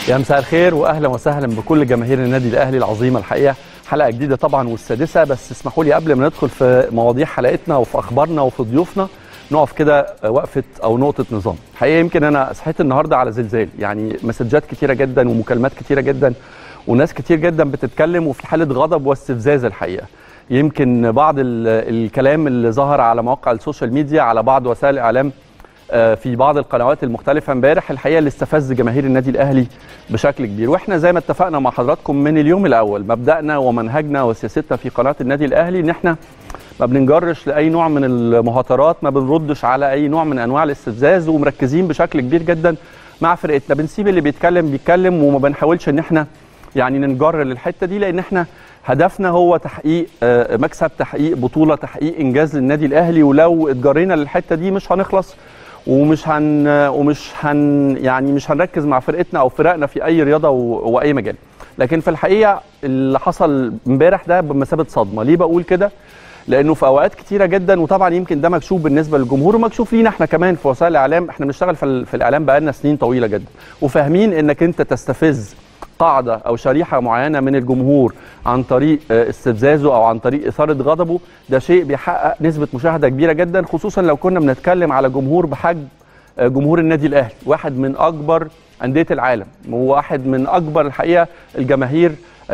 يا مساء الخير واهلا وسهلا بكل جماهير النادي الاهلي العظيمه الحقيقه حلقه جديده طبعا والسادسه بس اسمحوا لي قبل ما ندخل في مواضيع حلقتنا وفي اخبارنا وفي ضيوفنا نقف كده وقفه او نقطه نظام الحقيقه يمكن انا صحيت النهارده على زلزال يعني مسجات كتيره جدا ومكالمات كتيره جدا وناس كتير جدا بتتكلم وفي حاله غضب واستفزاز الحقيقه يمكن بعض الكلام اللي ظهر على مواقع السوشيال ميديا على بعض وسائل الاعلام في بعض القنوات المختلفة امبارح الحقيقة اللي استفز جماهير النادي الأهلي بشكل كبير واحنا زي ما اتفقنا مع حضراتكم من اليوم الأول مبدأنا ومنهجنا وسياستنا في قناة النادي الأهلي إن احنا ما بننجرش لأي نوع من المهاترات ما بنردش على أي نوع من أنواع الاستفزاز ومركزين بشكل كبير جدا مع فرقتنا بنسيب اللي بيتكلم بيتكلم وما بنحاولش إن احنا يعني ننجر للحتة دي لأن احنا هدفنا هو تحقيق مكسب تحقيق بطولة تحقيق إنجاز للنادي الأهلي ولو اتجرينا للحتة دي مش هنخلص ومش هن ومش هن يعني مش هنركز مع فرقتنا او فرقنا في اي رياضه واي مجال لكن في الحقيقه اللي حصل امبارح ده بمثابه صدمه ليه بقول كده لانه في اوقات كتيره جدا وطبعا يمكن ده مكشوف بالنسبه للجمهور ومكشوف لينا احنا كمان في وسائل الاعلام احنا بنشتغل في, في الاعلام بقالنا سنين طويله جدا وفاهمين انك انت تستفز قاعده او شريحه معينه من الجمهور عن طريق استفزازه او عن طريق اثاره غضبه ده شيء بيحقق نسبه مشاهده كبيره جدا خصوصا لو كنا بنتكلم على جمهور بحجم جمهور النادي الاهلي واحد من اكبر انديه العالم وواحد من اكبر الحقيقه الجماهير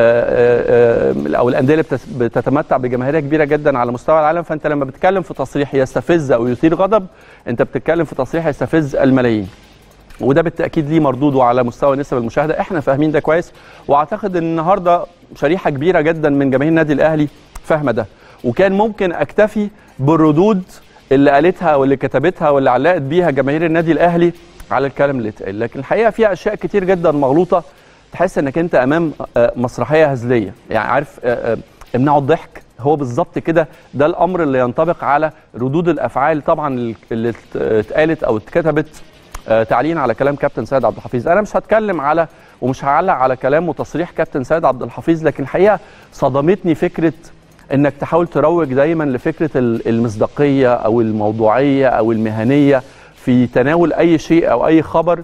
او الانديه اللي بتتمتع بجماهيريه كبيره جدا على مستوى العالم فانت لما بتتكلم في تصريح يستفز او يثير غضب انت بتتكلم في تصريح يستفز الملايين وده بالتاكيد ليه مردوده على مستوى نسب المشاهده احنا فاهمين ده كويس واعتقد ان النهارده شريحه كبيره جدا من جماهير النادي الاهلي فاهمه ده وكان ممكن اكتفي بالردود اللي قالتها واللي كتبتها واللي علقت بيها جماهير النادي الاهلي على الكلام اللي اتقال لكن الحقيقه في اشياء كتير جدا مغلوطه تحس انك انت امام مسرحيه هزليه يعني عارف امنعوا الضحك هو بالظبط كده ده الامر اللي ينطبق على ردود الافعال طبعا اللي اتقالت او اتكتبت تعليق على كلام كابتن سيد عبد الحفيظ انا مش هتكلم على ومش هعلق على كلام وتصريح كابتن سيد عبد الحفيظ لكن الحقيقه صدمتني فكره انك تحاول تروج دايما لفكره المصداقيه او الموضوعيه او المهنيه في تناول اي شيء او اي خبر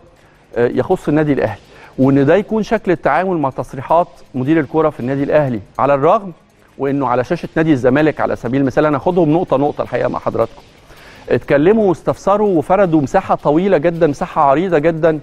يخص النادي الاهلي وان ده يكون شكل التعامل مع تصريحات مدير الكره في النادي الاهلي على الرغم وانه على شاشه نادي الزمالك على سبيل المثال انا هاخدهم نقطه نقطه الحقيقه مع حضراتكم اتكلموا واستفسروا وفردوا مساحه طويله جدا مساحه عريضه جدا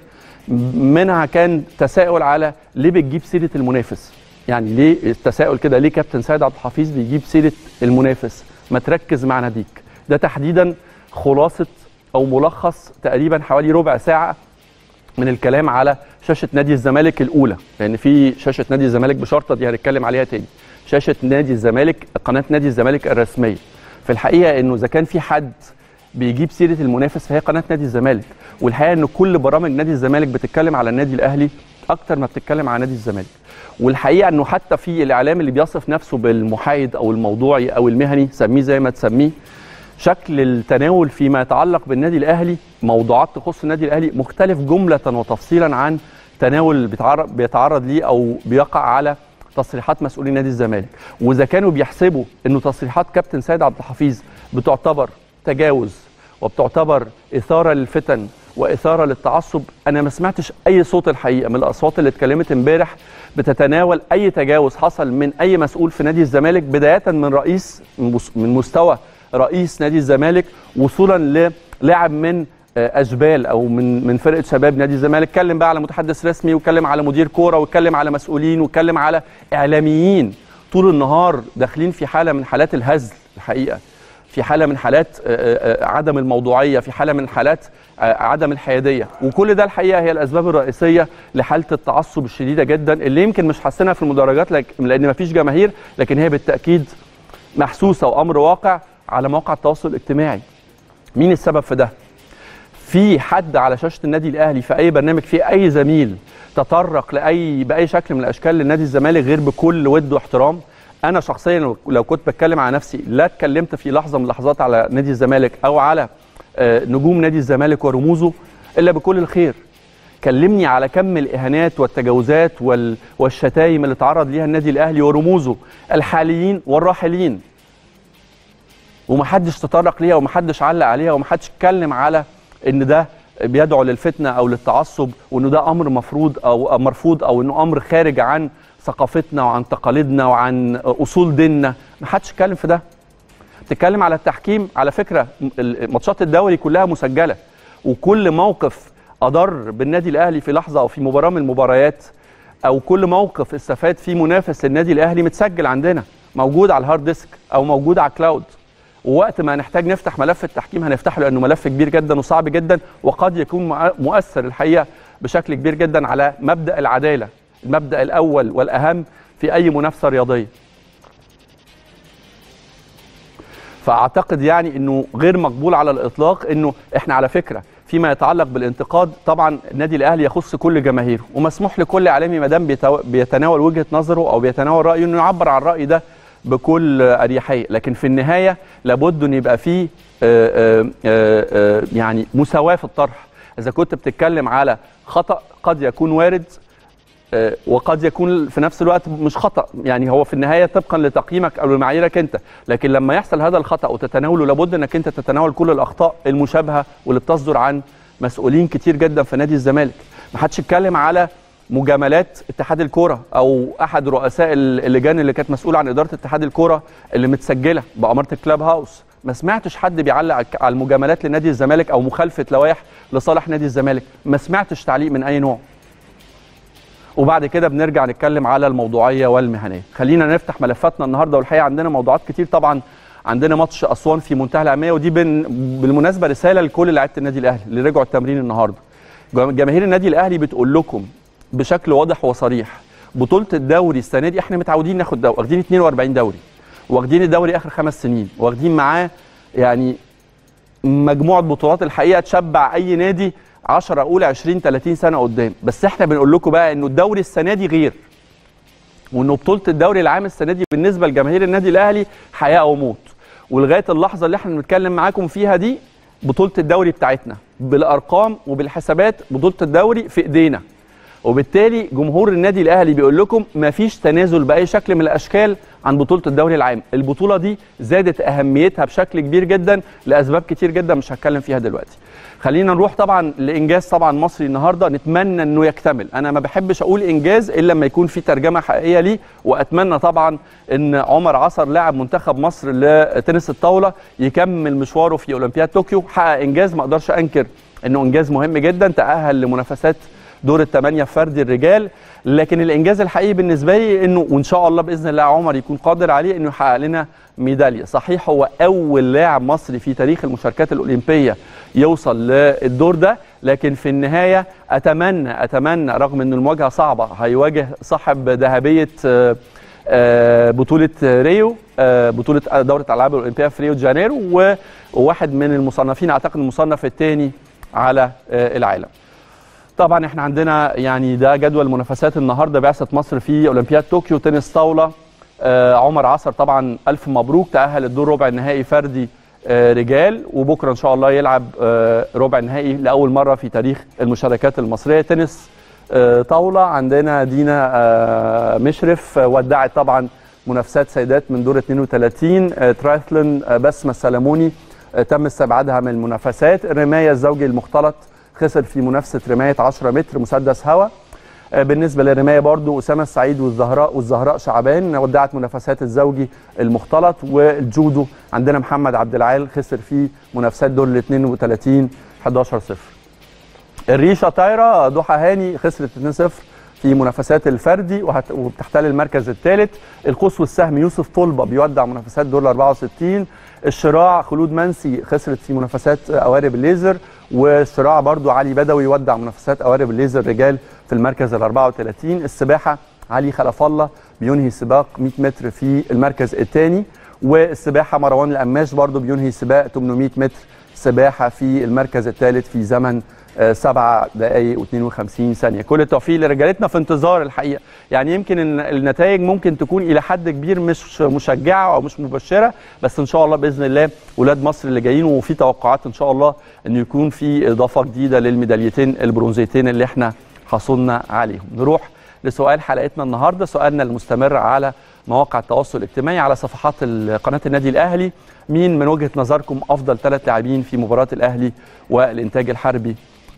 منها كان تساؤل على ليه بتجيب سيره المنافس يعني ليه التساؤل كده ليه كابتن سيد عبد الحفيظ بيجيب سيره المنافس ما تركز مع ناديك ده تحديدا خلاصه او ملخص تقريبا حوالي ربع ساعه من الكلام على شاشه نادي الزمالك الاولى لان في شاشه نادي الزمالك بشرطه دي هنتكلم عليها تاني شاشه نادي الزمالك قناه نادي الزمالك الرسميه في الحقيقه انه اذا كان في حد بيجيب سيره المنافس فهي قناه نادي الزمالك والحقيقه ان كل برامج نادي الزمالك بتتكلم على النادي الاهلي اكتر ما بتتكلم على نادي الزمالك والحقيقه انه حتى في الاعلام اللي بيصف نفسه بالمحايد او الموضوعي او المهني سميه زي ما تسميه شكل التناول فيما يتعلق بالنادي الاهلي موضوعات تخص النادي الاهلي مختلف جمله وتفصيلا عن تناول بيتعرض بيتعرض ليه او بيقع على تصريحات مسؤولين نادي الزمالك واذا كانوا بيحسبوا انه تصريحات كابتن سيد عبد الحفيظ بتعتبر تجاوز وبتعتبر اثاره للفتن واثاره للتعصب انا ما سمعتش اي صوت الحقيقه من الاصوات اللي اتكلمت امبارح بتتناول اي تجاوز حصل من اي مسؤول في نادي الزمالك بدايه من رئيس من مستوى رئيس نادي الزمالك وصولا للاعب من اشبال او من من فرقه شباب نادي الزمالك اتكلم بقى على متحدث رسمي واتكلم على مدير كوره واتكلم على مسؤولين واتكلم على اعلاميين طول النهار داخلين في حاله من حالات الهزل الحقيقه في حاله من حالات عدم الموضوعيه في حاله من حالات عدم الحياديه وكل ده الحقيقه هي الاسباب الرئيسيه لحاله التعصب الشديده جدا اللي يمكن مش حاسينها في المدرجات لان ما فيش جماهير لكن هي بالتاكيد محسوسه وامر واقع على مواقع التواصل الاجتماعي مين السبب في ده في حد على شاشه النادي الاهلي في اي برنامج في اي زميل تطرق لاي باي شكل من الاشكال لنادي الزمالك غير بكل ود واحترام انا شخصيا لو كنت بتكلم على نفسي لا اتكلمت في لحظه من اللحظات على نادي الزمالك او على نجوم نادي الزمالك ورموزه الا بكل الخير كلمني على كم الاهانات والتجاوزات والشتايم اللي تعرض ليها النادي الاهلي ورموزه الحاليين والراحلين ومحدش تطرق ليها ومحدش علق عليها ومحدش اتكلم على ان ده بيدعو للفتنه او للتعصب وانه ده امر مفروض او مرفوض او انه امر خارج عن ثقافتنا وعن تقاليدنا وعن اصول ديننا ما حدش اتكلم في ده بتتكلم على التحكيم على فكره ماتشات الدوري كلها مسجله وكل موقف اضر بالنادي الاهلي في لحظه او في مباراه من المباريات او كل موقف استفاد فيه منافس للنادي الاهلي متسجل عندنا موجود على الهارد ديسك او موجود على كلاود ووقت ما نحتاج نفتح ملف التحكيم هنفتحه لانه ملف كبير جدا وصعب جدا وقد يكون مؤثر الحقيقه بشكل كبير جدا على مبدا العداله المبدا الاول والاهم في اي منافسه رياضيه فاعتقد يعني انه غير مقبول على الاطلاق انه احنا على فكره فيما يتعلق بالانتقاد طبعا النادي الاهلي يخص كل جماهيره ومسموح لكل اعلامي ما دام بيتناول وجهه نظره او بيتناول رايه انه يعبر عن الراي ده بكل اريحيه لكن في النهايه لابد ان يبقى فيه آآ آآ يعني مساواه في الطرح اذا كنت بتتكلم على خطا قد يكون وارد وقد يكون في نفس الوقت مش خطا يعني هو في النهايه طبقا لتقييمك او لمعاييرك انت لكن لما يحصل هذا الخطا وتتناوله لابد انك انت تتناول كل الاخطاء المشابهه واللي بتصدر عن مسؤولين كتير جدا في نادي الزمالك ما حدش اتكلم على مجاملات اتحاد الكوره او احد رؤساء اللجان اللي كانت مسؤوله عن اداره اتحاد الكوره اللي متسجله باماره الكلاب هاوس ما سمعتش حد بيعلق على المجاملات لنادي الزمالك او مخالفه لوائح لصالح نادي الزمالك ما سمعتش تعليق من اي نوع وبعد كده بنرجع نتكلم على الموضوعيه والمهنيه خلينا نفتح ملفاتنا النهارده والحقيقه عندنا موضوعات كتير طبعا عندنا ماتش اسوان في منتهى الاهميه ودي بالمناسبه رساله لكل لعيبه النادي الاهلي اللي رجعوا التمرين النهارده جماهير النادي الاهلي بتقول لكم بشكل واضح وصريح بطوله الدوري السنه دي احنا متعودين ناخد دوري واخدين 42 دوري واخدين الدوري اخر خمس سنين واخدين معاه يعني مجموعه بطولات الحقيقه تشبع اي نادي 10 اولى 20 30 سنه قدام بس احنا بنقول لكم بقى انه الدوري السنه دي غير وانه بطوله الدوري العام السنه دي بالنسبه لجماهير النادي الاهلي حياه او موت ولغايه اللحظه اللي احنا بنتكلم معاكم فيها دي بطوله الدوري بتاعتنا بالارقام وبالحسابات بطوله الدوري في ايدينا وبالتالي جمهور النادي الاهلي بيقول لكم مفيش تنازل باي شكل من الاشكال عن بطوله الدوري العام البطوله دي زادت اهميتها بشكل كبير جدا لاسباب كتير جدا مش هتكلم فيها دلوقتي خلينا نروح طبعا لانجاز طبعا مصري النهارده نتمنى انه يكتمل انا ما بحبش اقول انجاز الا لما يكون في ترجمه حقيقيه ليه واتمنى طبعا ان عمر عصر لاعب منتخب مصر لتنس الطاوله يكمل مشواره في اولمبياد طوكيو حقق انجاز ما اقدرش انكر انه انجاز مهم جدا تاهل لمنافسات دور الثمانيه فردي الرجال لكن الانجاز الحقيقي بالنسبه لي انه وان شاء الله باذن الله عمر يكون قادر عليه انه يحقق لنا ميداليه صحيح هو اول لاعب مصري في تاريخ المشاركات الاولمبيه يوصل للدور ده لكن في النهايه اتمنى اتمنى رغم ان المواجهه صعبه هيواجه صاحب ذهبيه بطوله ريو بطوله دوره الالعاب الاولمبيه في ريو دي جانيرو وواحد من المصنفين اعتقد المصنف الثاني على العالم طبعا احنا عندنا يعني ده جدول منافسات النهارده بعثه مصر في اولمبياد طوكيو تنس طاوله آه عمر عصر طبعا الف مبروك تاهل الدور ربع النهائي فردي آه رجال وبكره ان شاء الله يلعب آه ربع النهائي لاول مره في تاريخ المشاركات المصريه تنس آه طاوله عندنا دينا آه مشرف آه ودعت طبعا منافسات سيدات من دور 32 آه ترايثلون آه بسمه السلموني آه تم استبعادها من المنافسات الرمايه الزوجي المختلط خسر في منافسه رمايه 10 متر مسدس هواء بالنسبه للرمايه برضو اسامه السعيد والزهراء والزهراء شعبان ودعت منافسات الزوجي المختلط والجودو عندنا محمد عبد العال خسر في منافسات دور ال 32 11 0 الريشه طايره ضحى هاني خسرت 2 0 في منافسات الفردي وبتحتل المركز الثالث القوس والسهم يوسف طلبه بيودع منافسات دور ال 64 الشراع خلود منسي خسرت في منافسات قوارب الليزر والشراع برضو علي بدوي يودع منافسات قوارب الليزر رجال في المركز ال 34 السباحه علي خلف الله بينهي سباق 100 متر في المركز الثاني والسباحه مروان القماش برضو بينهي سباق 800 متر سباحه في المركز الثالث في زمن سبعة دقائق و52 ثانية كل التوفيق لرجالتنا في انتظار الحقيقة يعني يمكن النتائج ممكن تكون إلى حد كبير مش مشجعة أو مش مبشرة بس إن شاء الله بإذن الله ولاد مصر اللي جايين وفي توقعات إن شاء الله إنه يكون في إضافة جديدة للميداليتين البرونزيتين اللي إحنا حصلنا عليهم نروح لسؤال حلقتنا النهاردة سؤالنا المستمر على مواقع التواصل الاجتماعي على صفحات قناة النادي الأهلي مين من وجهة نظركم أفضل ثلاث لاعبين في مباراة الأهلي والإنتاج الحربي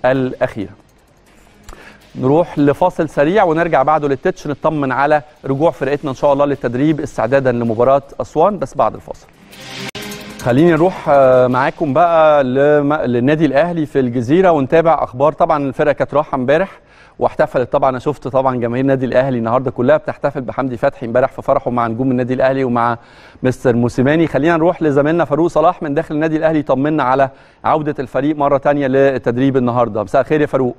الاخيره نروح لفاصل سريع ونرجع بعده للتتش نطمن على رجوع فرقتنا ان شاء الله للتدريب استعدادا لمباراه اسوان بس بعد الفاصل خليني نروح معاكم بقى للنادي الاهلي في الجزيره ونتابع اخبار طبعا الفرقه كانت رايحه امبارح واحتفلت طبعا انا شفت طبعا جماهير النادي الاهلي النهارده كلها بتحتفل بحمدي فتحي امبارح في فرحه مع نجوم النادي الاهلي ومع مستر موسيماني خلينا نروح لزميلنا فاروق صلاح من داخل النادي الاهلي يطمنا على عوده الفريق مره ثانيه للتدريب النهارده مساء الخير يا فاروق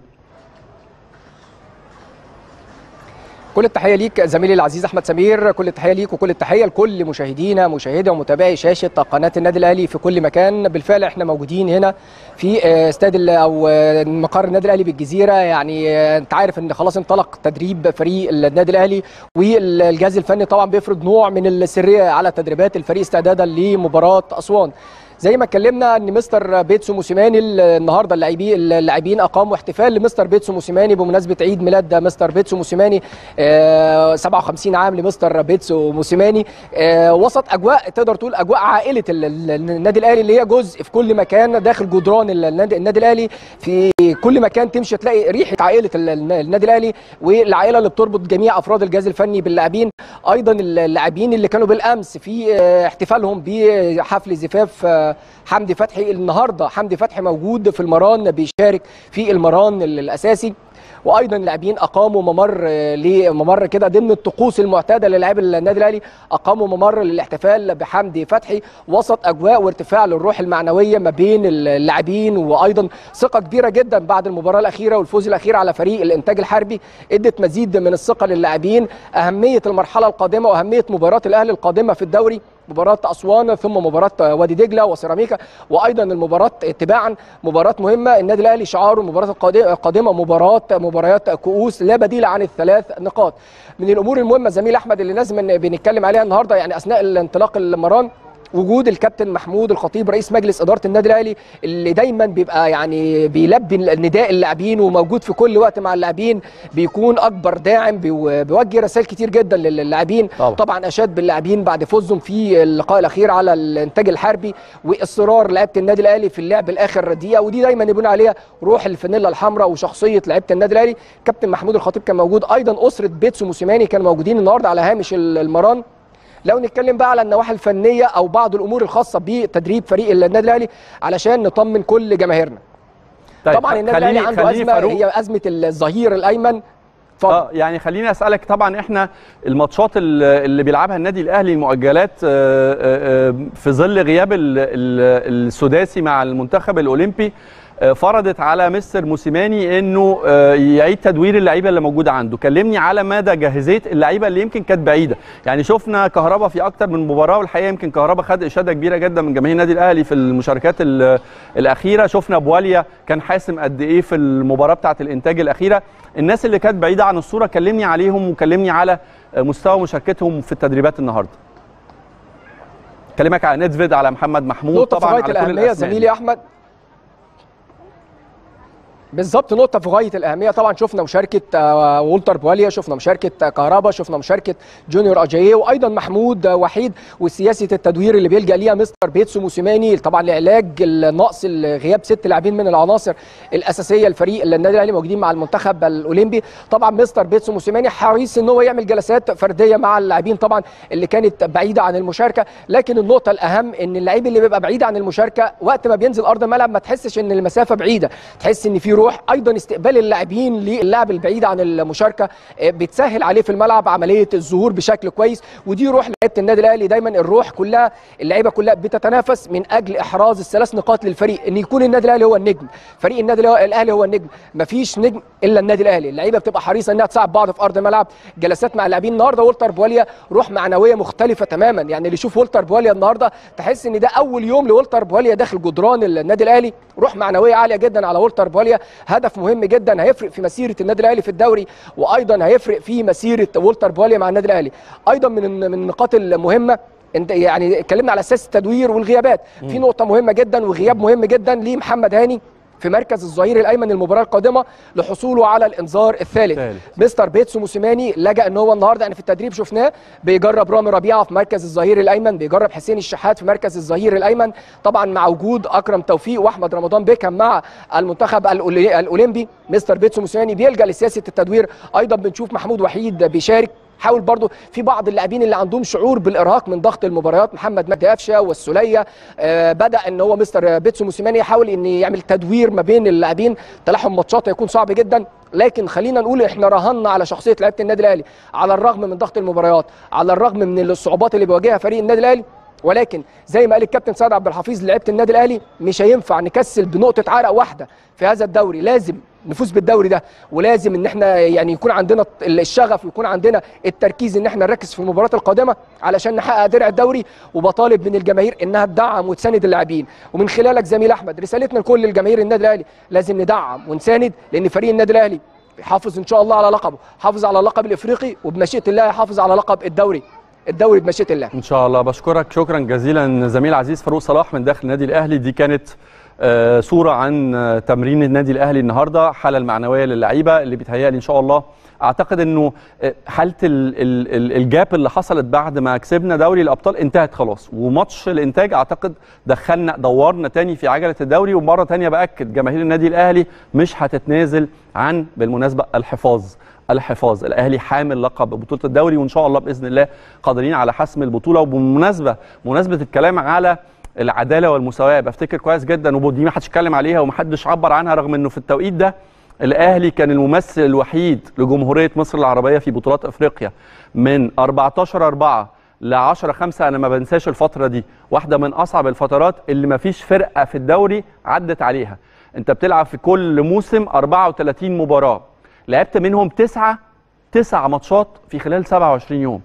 كل التحيه ليك زميلي العزيز احمد سمير كل التحيه ليك وكل التحيه لكل مشاهدينا مشاهدي ومتابعي شاشه قناه النادي الاهلي في كل مكان بالفعل احنا موجودين هنا في استاد او مقر النادي الاهلي بالجزيره يعني انت عارف ان خلاص انطلق تدريب فريق النادي الاهلي والجهاز الفني طبعا بيفرض نوع من السريه على تدريبات الفريق استعدادا لمباراه اسوان زي ما اتكلمنا ان مستر بيتسو موسيماني النهارده اللاعبين اللاعبين اقاموا احتفال لمستر بيتسو موسيماني بمناسبه عيد ميلاد مستر بيتسو موسيماني 57 عام لمستر بيتسو موسيماني وسط اجواء تقدر تقول اجواء عائله النادي الاهلي اللي هي جزء في كل مكان داخل جدران النادي, النادي الاهلي في كل مكان تمشي تلاقي ريحه عائله النادي الاهلي والعائله اللي بتربط جميع افراد الجهاز الفني باللاعبين ايضا اللاعبين اللي كانوا بالامس في احتفالهم بحفل زفاف حمدي فتحي النهارده حمدي فتحي موجود في المران بيشارك في المران الاساسي وايضا اللاعبين اقاموا ممر لممر كده ضمن الطقوس المعتاده للاعبي النادي الاهلي اقاموا ممر للاحتفال بحمدي فتحي وسط اجواء وارتفاع للروح المعنويه ما بين اللاعبين وايضا ثقه كبيره جدا بعد المباراه الاخيره والفوز الاخير على فريق الانتاج الحربي ادت مزيد من الثقه للاعبين اهميه المرحله القادمه واهميه مباراه الاهلي القادمه في الدوري مباراة أسوان ثم مباراة وادي دجلة وسيراميكا وأيضا المباراة تباعا مباراة مهمة النادي الأهلي شعاره المباراة القادمة مباراة مباريات كؤوس لا بديل عن الثلاث نقاط من الأمور المهمة زميل أحمد اللي لازم بنتكلم عليها النهاردة يعني أثناء الانطلاق المران وجود الكابتن محمود الخطيب رئيس مجلس اداره النادي الاهلي اللي دايما بيبقى يعني بيلبي نداء اللاعبين وموجود في كل وقت مع اللاعبين بيكون اكبر داعم بيوجه رسائل كتير جدا للاعبين طبعا. طبعا اشاد باللاعبين بعد فوزهم في اللقاء الاخير على الانتاج الحربي واصرار لعيبه النادي الاهلي في اللعب لاخر دقيقه ودي دايما يبون عليها روح الفانيلا الحمراء وشخصيه لعيبه النادي الاهلي كابتن محمود الخطيب كان موجود ايضا اسره بيتسو موسيماني كانوا موجودين النهارده على هامش المران لو نتكلم بقى على النواحي الفنيه او بعض الامور الخاصه بتدريب فريق النادي الاهلي علشان نطمن كل جماهيرنا طيب طبعا النادي الاهلي عنده ازمه فاروق. هي ازمه الظهير الايمن فضل. اه يعني خليني اسالك طبعا احنا الماتشات اللي بيلعبها النادي الاهلي المؤجلات في ظل غياب السداسي مع المنتخب الاولمبي فرضت على مستر موسيماني انه يعيد تدوير اللعيبه اللي موجوده عنده كلمني على مدى جاهزيه اللعيبه اللي يمكن كانت بعيده يعني شفنا كهربا في اكتر من مباراه والحقيقه يمكن كهربا خد اشاده كبيره جدا من جماهير النادي الاهلي في المشاركات الاخيره شفنا بواليا كان حاسم قد ايه في المباراه بتاعه الانتاج الاخيره الناس اللي كانت بعيده عن الصوره كلمني عليهم وكلمني على مستوى مشاركتهم في التدريبات النهارده كلمك على نيدفيد على محمد محمود طبعا على كل الأهمية زميلي احمد بالظبط نقطة في غاية الأهمية طبعا شفنا مشاركة وولتر بواليا شفنا مشاركة كهربا شفنا مشاركة جونيور أجاييه وأيضا محمود وحيد وسياسة التدوير اللي بيلجأ ليها مستر بيتسو موسيماني طبعا لعلاج النقص غياب ست لاعبين من العناصر الأساسية الفريق النادي الأهلي موجودين مع المنتخب الأولمبي طبعا مستر بيتسو موسيماني حريص إن هو يعمل جلسات فردية مع اللاعبين طبعا اللي كانت بعيدة عن المشاركة لكن النقطة الأهم إن اللعيب اللي بيبقى بعيد عن المشاركة وقت ما بينزل أرض الملعب ما تحسش إن المسافة بعيدة تحس إن في روح ايضا استقبال اللاعبين للاعب البعيد عن المشاركه بتسهل عليه في الملعب عمليه الظهور بشكل كويس ودي روح لعيبه النادي الاهلي دايما الروح كلها اللعيبه كلها بتتنافس من اجل احراز الثلاث نقاط للفريق ان يكون النادي الاهلي هو النجم فريق النادي الاهلي هو النجم مفيش نجم الا النادي الاهلي اللعيبه بتبقى حريصه انها تساعد بعض في ارض الملعب جلسات مع اللاعبين النهارده وولتر بواليا روح معنويه مختلفه تماما يعني اللي يشوف وولتر بواليا النهارده تحس ان ده اول يوم لولتر بواليا داخل جدران النادي الاهلي روح معنويه عاليه جدا على وولتر بواليا هدف مهم جدا هيفرق في مسيره النادي الاهلي في الدوري وايضا هيفرق في مسيره وولتر بواليا مع النادي الاهلي ايضا من من النقاط المهمه انت يعني اتكلمنا على اساس التدوير والغيابات في نقطه مهمه جدا وغياب مهم جدا لمحمد هاني في مركز الظهير الايمن المباراه القادمه لحصوله على الانذار الثالث ثالث. مستر بيتسو موسيماني لجا ان هو النهارده يعني في التدريب شفناه بيجرب رامي ربيعه في مركز الظهير الايمن بيجرب حسين الشحات في مركز الظهير الايمن طبعا مع وجود اكرم توفيق واحمد رمضان بيكهام مع المنتخب الأولي- الاولمبي مستر بيتسو موسيماني بيلجا لسياسه التدوير ايضا بنشوف محمود وحيد بيشارك حاول برضو في بعض اللاعبين اللي عندهم شعور بالارهاق من ضغط المباريات محمد مجدي قفشه والسوليه آه بدا ان هو مستر بيتسو موسيماني يحاول ان يعمل تدوير ما بين اللاعبين تلاحم ماتشات هيكون صعب جدا لكن خلينا نقول احنا راهنا على شخصيه لعيبه النادي الاهلي على الرغم من ضغط المباريات على الرغم من الصعوبات اللي بيواجهها فريق النادي الاهلي ولكن زي ما قال الكابتن سعد عبد الحفيظ لعيبه النادي الاهلي مش هينفع نكسل بنقطه عرق واحده في هذا الدوري لازم نفوز بالدوري ده ولازم ان احنا يعني يكون عندنا الشغف ويكون عندنا التركيز ان احنا نركز في المباريات القادمه علشان نحقق درع الدوري وبطالب من الجماهير انها تدعم وتساند اللاعبين ومن خلالك زميل احمد رسالتنا لكل الجماهير النادي الاهلي لازم ندعم ونساند لان فريق النادي الاهلي يحافظ ان شاء الله على لقبه حافظ على اللقب الافريقي وبمشيئه الله يحافظ على لقب الدوري الدوري بمشيئه الله ان شاء الله بشكرك شكرا جزيلا زميل عزيز فاروق صلاح من داخل النادي الاهلي دي كانت آه، صوره عن آه، تمرين النادي الاهلي النهارده حاله المعنويه للعيبه اللي بيتهيألي ان شاء الله اعتقد انه آه، حاله ال- ال- ال- الجاب اللي حصلت بعد ما كسبنا دوري الابطال انتهت خلاص وماتش الانتاج اعتقد دخلنا دورنا تاني في عجله الدوري ومره تانيه باكد جماهير النادي الاهلي مش هتتنازل عن بالمناسبه الحفاظ الحفاظ الاهلي حامل لقب بطوله الدوري وان شاء الله باذن الله قادرين على حسم البطوله وبمناسبه مناسبه الكلام على العداله والمساواه بفتكر كويس جدا ودي ما حدش اتكلم عليها وما حدش عبر عنها رغم انه في التوقيت ده الاهلي كان الممثل الوحيد لجمهوريه مصر العربيه في بطولات افريقيا من 14 4 ل 10 5 انا ما بنساش الفتره دي واحده من اصعب الفترات اللي ما فيش فرقه في الدوري عدت عليها انت بتلعب في كل موسم 34 مباراه لعبت منهم تسعة تسع ماتشات في خلال 27 يوم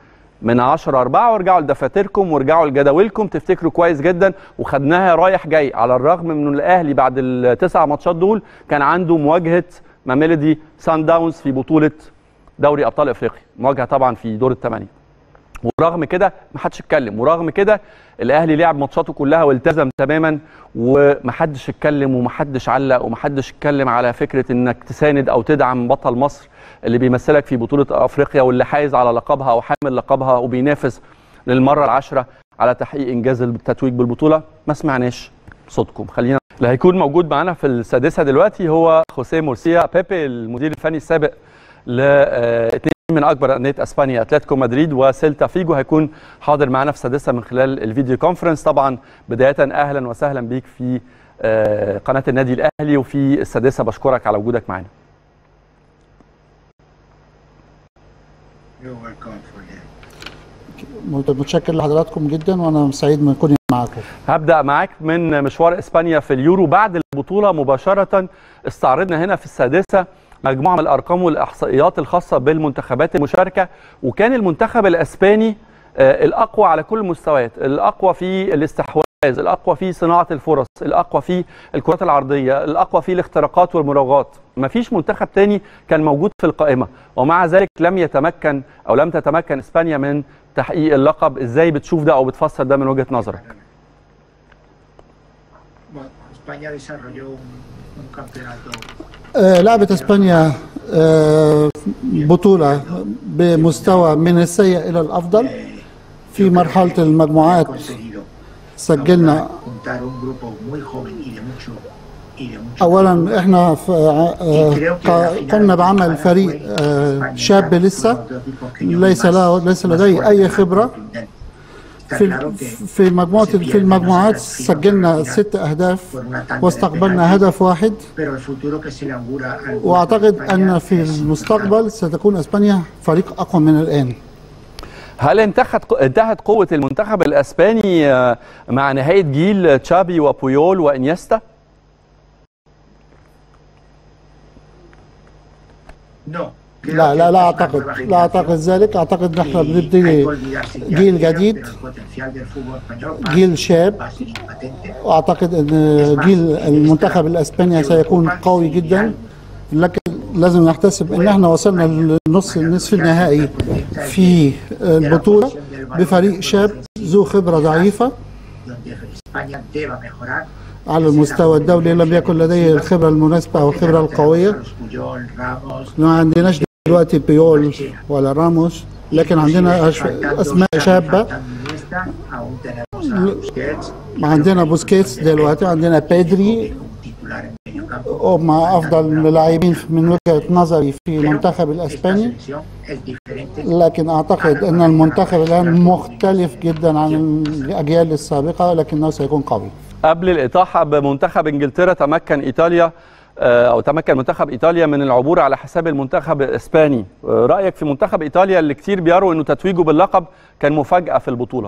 من 10 4 وارجعوا لدفاتركم وارجعوا لجداولكم تفتكروا كويس جدا وخدناها رايح جاي على الرغم من ان الاهلي بعد التسع ماتشات دول كان عنده مواجهه ماميلودي سان داونز في بطوله دوري ابطال افريقيا مواجهه طبعا في دور الثمانيه ورغم كده ما حدش اتكلم ورغم كده الاهلي لعب ماتشاته كلها والتزم تماما ومحدش اتكلم ومحدش علق ومحدش اتكلم على فكره انك تساند او تدعم بطل مصر اللي بيمثلك في بطوله افريقيا واللي حايز على لقبها وحامل لقبها وبينافس للمره العاشره على تحقيق انجاز التتويج بالبطوله ما سمعناش صوتكم خلينا اللي هيكون موجود معانا في السادسه دلوقتي هو خوسيه مورسيا بيبي المدير الفني السابق لاثنين من اكبر انديه اسبانيا اتلتيكو مدريد وسيلتا فيجو هيكون حاضر معانا في السادسه من خلال الفيديو كونفرنس طبعا بدايه اهلا وسهلا بيك في آه، قناه النادي الاهلي وفي السادسه بشكرك على وجودك معانا You're welcome for that. متشكر لحضراتكم جدا وانا سعيد من كوني معاكم هبدا معاك من مشوار اسبانيا في اليورو بعد البطوله مباشره استعرضنا هنا في السادسه مجموعه من الارقام والاحصائيات الخاصه بالمنتخبات المشاركه وكان المنتخب الاسباني آه، الاقوى على كل المستويات الاقوى في الاستحواذ الاقوى في صناعه الفرص الاقوى في الكرات العرضيه الاقوى في الاختراقات والمراوغات مفيش منتخب تاني كان موجود في القائمه ومع ذلك لم يتمكن او لم تتمكن اسبانيا من تحقيق اللقب ازاي بتشوف ده او بتفسر ده من وجهه نظرك Bueno, España desarrolló un, un campeonato آه، لعبت اسبانيا آه، بطولة بمستوى من السيء الى الافضل في مرحلة المجموعات conseguido سجلنا juntar un grupo muy joven y de mucho y de mucho اولا احنا في آه، ق- قمنا بعمل فريق آه، شاب لسه ليس له ليس لديه اي خبرة في في مجموعة في المجموعات سجلنا ست اهداف واستقبلنا هدف واحد واعتقد ان في المستقبل ستكون اسبانيا فريق اقوى من الان هل انتهت انتهت قوه المنتخب الاسباني آه، مع نهايه جيل تشابي وبويول وانيستا لا لا لا اعتقد لا اعتقد ذلك اعتقد ان احنا بنبتدي جيل جديد جيل شاب واعتقد ان جيل المنتخب الاسباني سيكون قوي جدا لكن لازم نحتسب ان احنا وصلنا للنص النصف النهائي في البطوله بفريق شاب ذو خبره ضعيفه على المستوى الدولي لم يكن لديه الخبرة المناسبة أو الخبرة القوية Carlos Puyol, Ramos, ما عندناش دلوقتي بيول ولا راموس لكن عندنا أش- أسماء شابة faltando Iniesta, aún tenemos a Busquets, عندنا بوسكيتس دلوقتي عندنا بيدري un titular en medio campo. هم أفضل لاعبين من وجهة نظري في المنتخب Esta الأسباني selección es diferente لكن أعتقد أن المنتخب الآن مختلف جدا عن الأجيال السابقة لكنه سيكون قوي قبل الإطاحة بمنتخب إنجلترا تمكن إيطاليا آه، أو تمكن منتخب إيطاليا من العبور على حساب المنتخب الإسباني آه، رأيك في منتخب إيطاليا اللي كتير بيروا أنه تتويجه باللقب كان مفاجأة في البطولة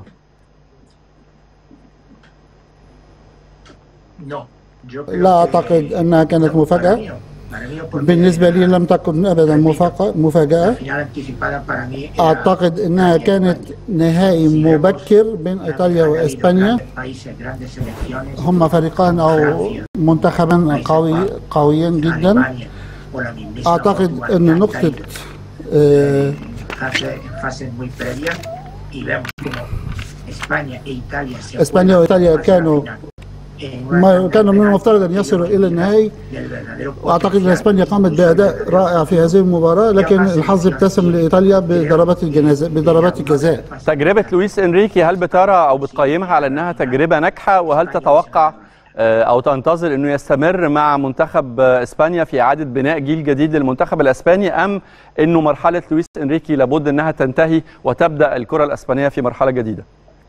No, yo creo لا que- أعتقد أنها كانت Para مفاجأة mí, para mí, porque بالنسبة لي لم تكن أبدا مفاجأة la مفاجأة final anticipada para mí era- أعتقد أنها كانت نهائي مبكر بين إيطاليا Habían وإسبانيا grandes países, grandes selecciones, هم فريقان أو منتخبان قوي قويين جدا Alemania o la mismísima أعتقد Portugal, أن que han نقطة caído آه، en fase- en fases muy previas y vemos como España e Italia se إسبانيا juegan وإيطاليا hacia la كانوا final en una ما tanda كانوا من penal المفترض أن que yo يصلوا creo إلى que النهائي del verdadero واعتقد ان potencial اسبانيا قامت incluso باداء del رائع في هذه المباراه لكن الحظ ابتسم لايطاليا بضربات الجنازة بضربات الجزاء تجربة لويس إنريكي هل بترى أو بتقيمها على أنها تجربة ناجحة وهل تتوقع آه، أو تنتظر أنه يستمر مع منتخب آه، إسبانيا في إعادة بناء جيل جديد للمنتخب الإسباني أم أنه مرحلة لويس إنريكي لابد أنها تنتهي وتبدأ الكرة الإسبانية في مرحلة جديدة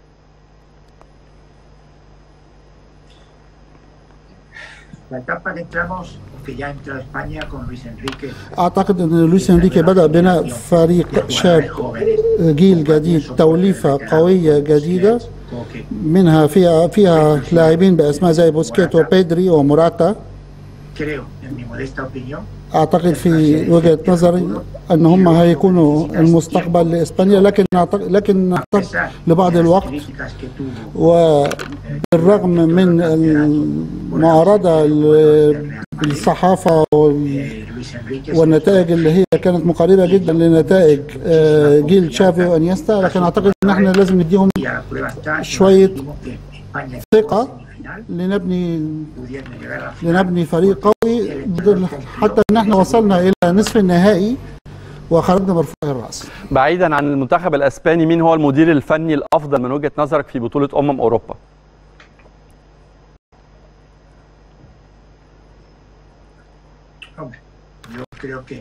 La etapa que entramos, que ya entró España con Luis Enrique, اعتقد ان لويس انريكي بدا بناء فريق شاب jóvenes, جيل جديد توليفه قويه جديده como que منها فيها فيها لاعبين باسماء زي بوسكيت وبيدري وموراتا creo, en mi modesta opinión, اعتقد في وجهه نظري ان هم هيكونوا المستقبل لاسبانيا لكن أعتقد لكن نحتاج pesar لبعض de las الوقت críticas que tuvo وبالرغم من المعارضه بالصحافه وال- eh, Luis Enrique, والنتائج اللي هي كانت مقاربه جدا لنتائج آه، جيل تشافي وانيستا لكن اعتقد ان احنا لازم نديهم y a la prueba está, شوية dijimos que España ثقة. en semifinal, لنبني pudiendo llegar a la final, لنبني فريق قوي بدل- حتى ان احنا وصلنا الى نصف النهائي وخرجنا مرفوع الراس بعيدا عن المنتخب الإسباني مين هو المدير الفني الأفضل من وجهة نظرك في بطولة أمم أوروبا Hombre, yo creo que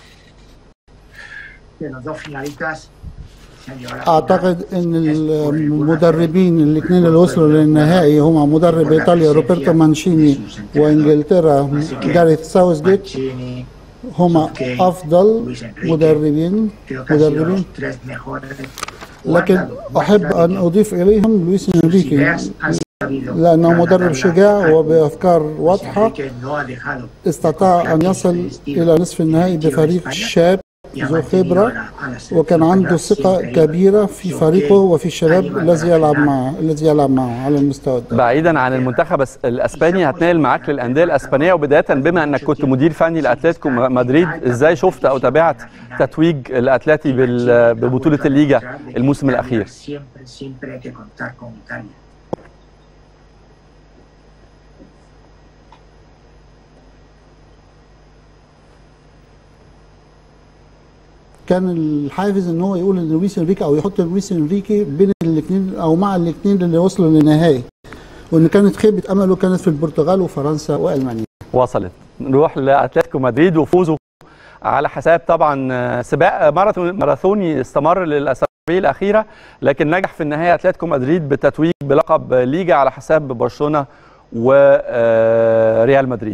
de los dos finalistas se han llevado a la final. اعتقد ان المدربين الاثنين اللي وصلوا للنهائي هما مدرب ايطاليا روبرتو مانشيني وانجلترا جاريث ساوثجيت Mancini, هما افضل مدربين creo que han sido مدربين los tres mejores. لكن احب ان اضيف اليهم لويس sus انريكي ideas han sabido لانه مدرب trasladarlas شجاع al وبافكار Luis واضحه Enrique no ha dejado استطاع ان يصل الى نصف النهائي بفريق شاب y ha ذو mantenido خبره a la- a la selección وكان عنده española ثقه siempre كبيره في Yo فريقه que وفي الشباب ha llevado الذي a la يلعب final. معه الذي يلعب معه على المستوى الدولي بعيدا عن المنتخب الس- الاسباني هتنقل معاك للانديه الاسبانيه وبدايه بما انك كنت مدير فني لاتلتيكو م- مدريد ازاي شفت او تابعت تتويج الاتلتي بال- ببطوله الليجا الموسم الاخير Siempre, siempre hay que contar con Italia. كان الحافز ان هو يقول ان لويس انريكي او يحط لويس انريكي بين الاثنين او مع الاثنين اللي وصلوا للنهائي وان كانت خيبه امله كانت في البرتغال وفرنسا والمانيا وصلت نروح لاتلتيكو مدريد وفوزه على حساب طبعا آه، سباق ماراثون ماراثوني استمر للاسابيع الاخيره لكن نجح في النهايه اتلتيكو مدريد بالتتويج بلقب ليجا على حساب برشلونه وريال مدريد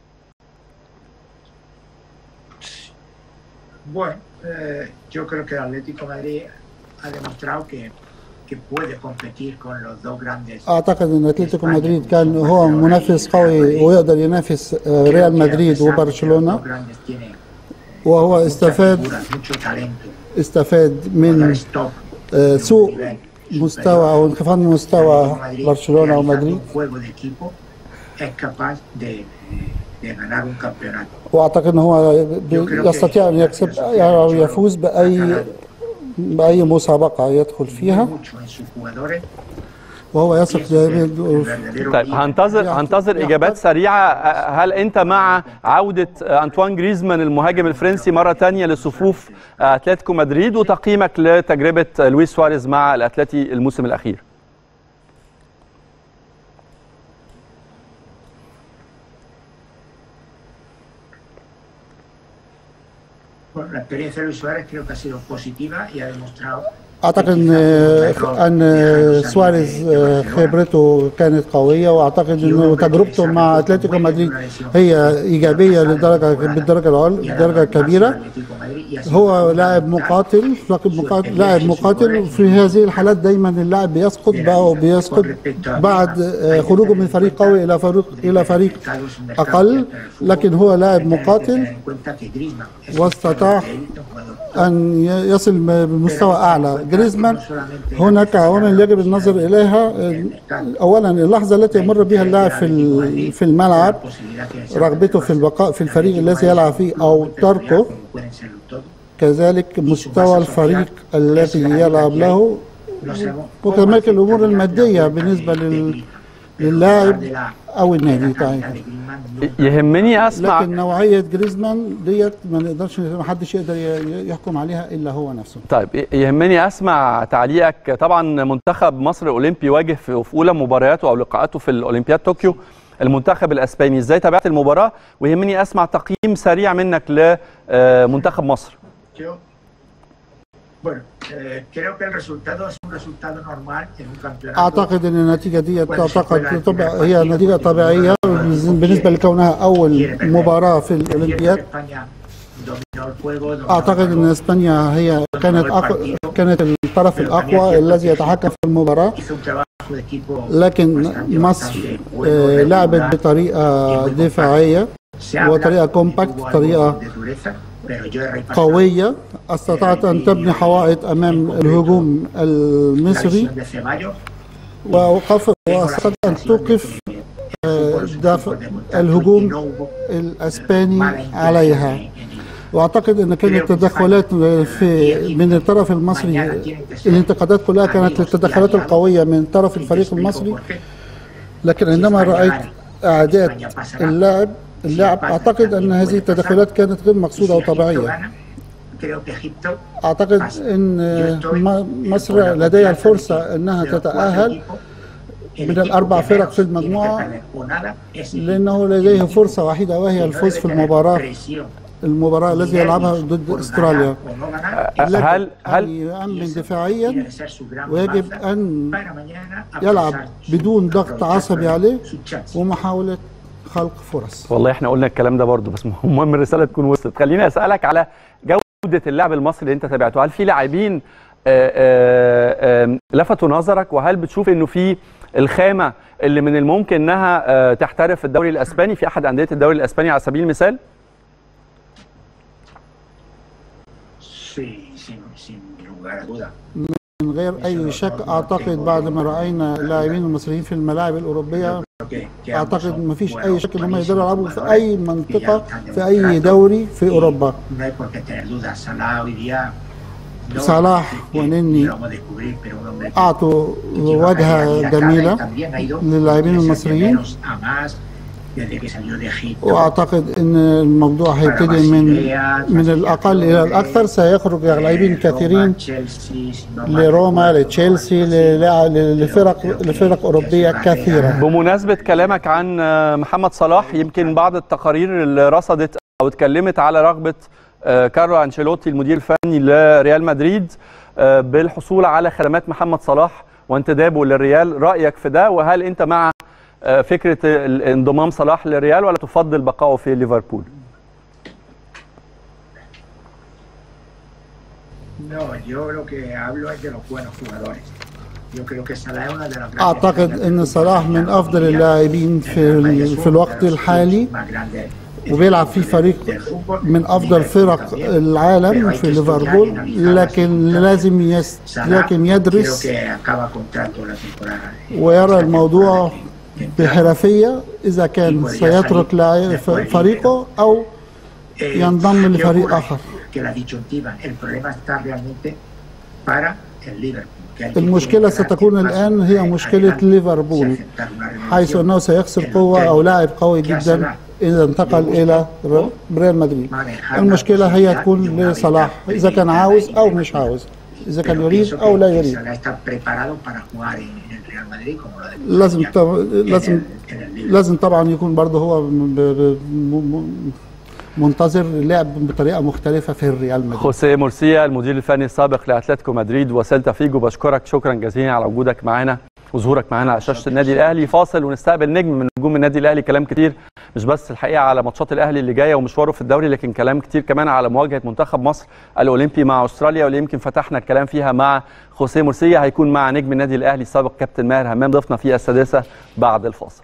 Bueno, eh, yo creo que el Atlético de Madrid ha demostrado que, que puede competir con los dos grandes. اعتقد ان اتلتيكو مدريد كان هو منافس قوي ويقدر ينافس آه، Creo ريال que a مدريد pesar de que los dos وبرشلونه grandes tienen وهو muchas استفاد figuras, mucho talento, استفاد من jugadores top, آه، de un سوء nivel مستوى او انخفاض مستوى برشلونه ومدريد Un juego de equipo es capaz de, de ganar un campeonato. واعتقد ان هو ب- يستطيع ان يكسب او يفوز باي باي مسابقه يدخل فيها mucho en sus jugadores وهو يثق دائما طيب هنتظر هنتظر اجابات سريعه هل انت مع عوده انطوان جريزمان المهاجم الفرنسي مره ثانيه لصفوف اتلتيكو مدريد وتقييمك لتجربه لويس سواريز مع الاتلتي الموسم الاخير Bueno, la experiencia de Luis Suárez creo que ha sido positiva y ha demostrado اعتقد ان ان سواريز خبرته كانت قويه واعتقد انه تجربته مع اتلتيكو مدريد هي ايجابيه للدرجه بالدرجه العليا الدرجه الكبيره هو لاعب مقاتل لاعب مقاتل لاعب مقاتل في هذه الحالات دايما اللاعب بيسقط بقى وبيسقط بعد خروجه من فريق قوي الى فريق الى فريق اقل لكن هو لاعب مقاتل واستطاع ان يصل بمستوى اعلى جريزمان هناك عوامل يجب النظر اليها اولا اللحظه التي يمر بها اللاعب في في الملعب رغبته في البقاء في الفريق الذي يلعب فيه او تركه كذلك مستوى الفريق الذي يلعب له وكذلك الامور الماديه بالنسبه لل للاعب او النادي بتاعي يهمني اسمع لكن نوعيه جريزمان ديت ما نقدرش ما حدش يقدر يحكم عليها الا هو نفسه طيب يهمني اسمع تعليقك طبعا منتخب مصر الاولمبي واجه في اولى مبارياته او لقاءاته في الاولمبياد طوكيو المنتخب الاسباني ازاي تابعت المباراه ويهمني اسمع تقييم سريع منك لمنتخب مصر Bueno, eh, creo que el resultado es un resultado normal en un campeonato. اعتقد ان النتيجه دي تعتقد طبع هي نتيجه طبيعيه بالنسبه لكونها اول مباراه في الاولمبياد اعتقد ان اسبانيا هي كانت أقوى كانت الطرف الاقوى الذي يتحكم في المباراه لكن مصر آه لعبت بطريقه دفاعيه وطريقه كومباكت طريقه قوية استطاعت أن تبني حوائط أمام الهجوم المصري ووقف واستطاعت أن توقف دافع الهجوم الأسباني عليها واعتقد ان كانت التدخلات في من الطرف المصري الانتقادات كلها كانت للتدخلات القويه من طرف الفريق المصري لكن عندما رايت اعداد اللاعب اللاعب اعتقد ان هذه التدخلات كانت غير مقصوده وطبيعيه اعتقد ان مصر لديها الفرصه انها تتاهل من الاربع فرق في المجموعه لانه لديه فرصه وحيده وهي الفوز في المباراه المباراة التي يلعبها ضد استراليا هل هل يأمن دفاعيا ويجب أن يلعب بدون ضغط عصبي عليه ومحاولة خلق فرص والله احنا قلنا الكلام ده برضو بس المهم الرساله تكون وصلت خليني اسالك على جوده اللعب المصري اللي انت تابعته هل في لاعبين لفتوا نظرك وهل بتشوف انه في الخامه اللي من الممكن انها تحترف في الدوري الاسباني في احد انديه الدوري الاسباني على سبيل المثال من غير اي شك اعتقد بعد ما راينا اللاعبين المصريين في الملاعب الاوروبيه اعتقد ما فيش اي شك ان هم يقدروا يلعبوا في اي منطقه في اي دوري في اوروبا صلاح ونني اعطوا وجهه جميله للاعبين المصريين واعتقد ان الموضوع هيبتدي من من الاقل الى الاكثر سيخرج لاعبين كثيرين لروما لتشيلسي لفرق لفرق اوروبيه كثيره بمناسبه كلامك عن محمد صلاح يمكن بعض التقارير اللي رصدت او اتكلمت على رغبه كارلو انشيلوتي المدير الفني لريال مدريد بالحصول على خدمات محمد صلاح وانتدابه للريال رايك في ده وهل انت مع فكره انضمام صلاح للريال ولا تفضل بقائه في ليفربول؟ اعتقد ان صلاح من افضل اللاعبين في في الوقت الحالي وبيلعب في فريق من افضل فرق العالم في ليفربول لكن لازم يس لكن يدرس ويرى الموضوع بحرفيه اذا كان سيترك فريقه او ينضم لفريق اخر المشكلة ستكون الآن هي مشكلة ليفربول حيث أنه سيخسر قوة أو لاعب قوي جدا إذا انتقل إلى ريال مدريد المشكلة هي تكون لصلاح إذا كان عاوز أو مش عاوز إذا كان يريد أو لا يريد لازم لازم لازم طبعا يكون برضه هو منتظر اللعب بطريقه مختلفه في الريال مدريد خوسيه مورسيا المدير الفني السابق لاتلتيكو مدريد وسيلتا فيجو بشكرك شكرا جزيلا على وجودك معانا وظهورك معانا على شاشه النادي الاهلي فاصل ونستقبل نجم من نجوم النادي الاهلي كلام كتير مش بس الحقيقه على ماتشات الاهلي اللي جايه ومشواره في الدوري لكن كلام كتير كمان على مواجهه منتخب مصر الاولمبي مع استراليا واللي يمكن فتحنا الكلام فيها مع خوسيه مورسيا هيكون مع نجم النادي الاهلي السابق كابتن ماهر همام ضيفنا في السادسه بعد الفاصل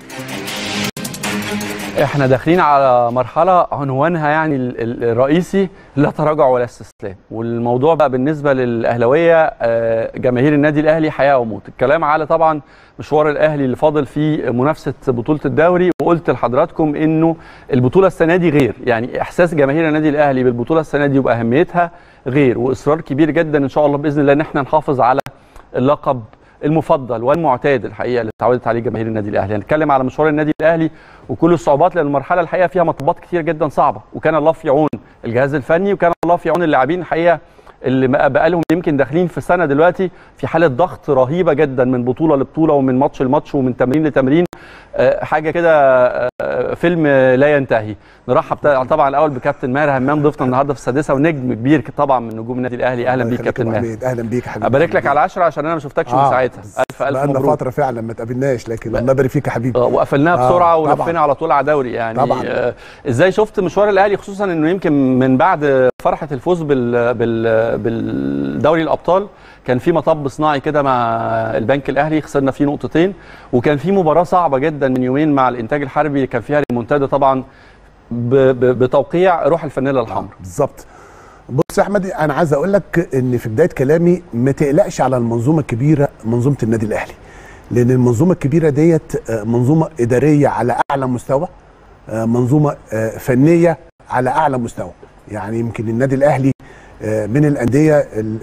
احنا داخلين على مرحله عنوانها يعني الرئيسي لا تراجع ولا استسلام والموضوع بقى بالنسبه للاهلاويه جماهير النادي الاهلي حياه وموت الكلام على طبعا مشوار الاهلي اللي فاضل في منافسه بطوله الدوري وقلت لحضراتكم انه البطوله السنه دي غير يعني احساس جماهير النادي الاهلي بالبطوله السنه دي واهميتها غير واصرار كبير جدا ان شاء الله باذن الله ان احنا نحافظ على اللقب المفضل والمعتاد الحقيقه اللي اتعودت عليه جماهير النادي الاهلي هنتكلم على مشوار النادي الاهلي وكل الصعوبات لان المرحله الحقيقه فيها مطبات كتير جدا صعبه وكان الله في عون الجهاز الفني وكان الله في عون اللاعبين الحقيقه اللي بقى لهم يمكن داخلين في سنه دلوقتي في حاله ضغط رهيبه جدا من بطوله لبطوله ومن ماتش لماتش ومن تمرين لتمرين حاجه كده فيلم لا ينتهي نرحب طبعا الاول بكابتن ماهر همام ضيفنا النهارده في السادسه ونجم كبير طبعا من نجوم النادي الاهلي اهلا بيك كابتن ماهر اهلا بيك يا حبيبي ابارك لك على 10 عشان انا ما شفتكش آه من ساعتها الف الف مبروك بقالنا فتره فعلا ما تقابلناش لكن الله يبارك فيك يا حبيبي وقفلناها بسرعه آه ولفينا على طول على دوري يعني طبعا. آه ازاي شفت مشوار الاهلي خصوصا انه يمكن من بعد فرحه الفوز بال بال بالدوري الابطال كان في مطب صناعي كده مع البنك الاهلي خسرنا فيه نقطتين وكان في مباراه صعبه جدا من يومين مع الانتاج الحربي اللي كان فيها المنتدى طبعا بتوقيع روح الفانيلا الحمراء بالظبط بص يا احمد انا عايز اقول لك ان في بدايه كلامي ما تقلقش على المنظومه الكبيره منظومه النادي الاهلي لان المنظومه الكبيره ديت منظومه اداريه على اعلى مستوى منظومه فنيه على اعلى مستوى يعني يمكن النادي الاهلي من الانديه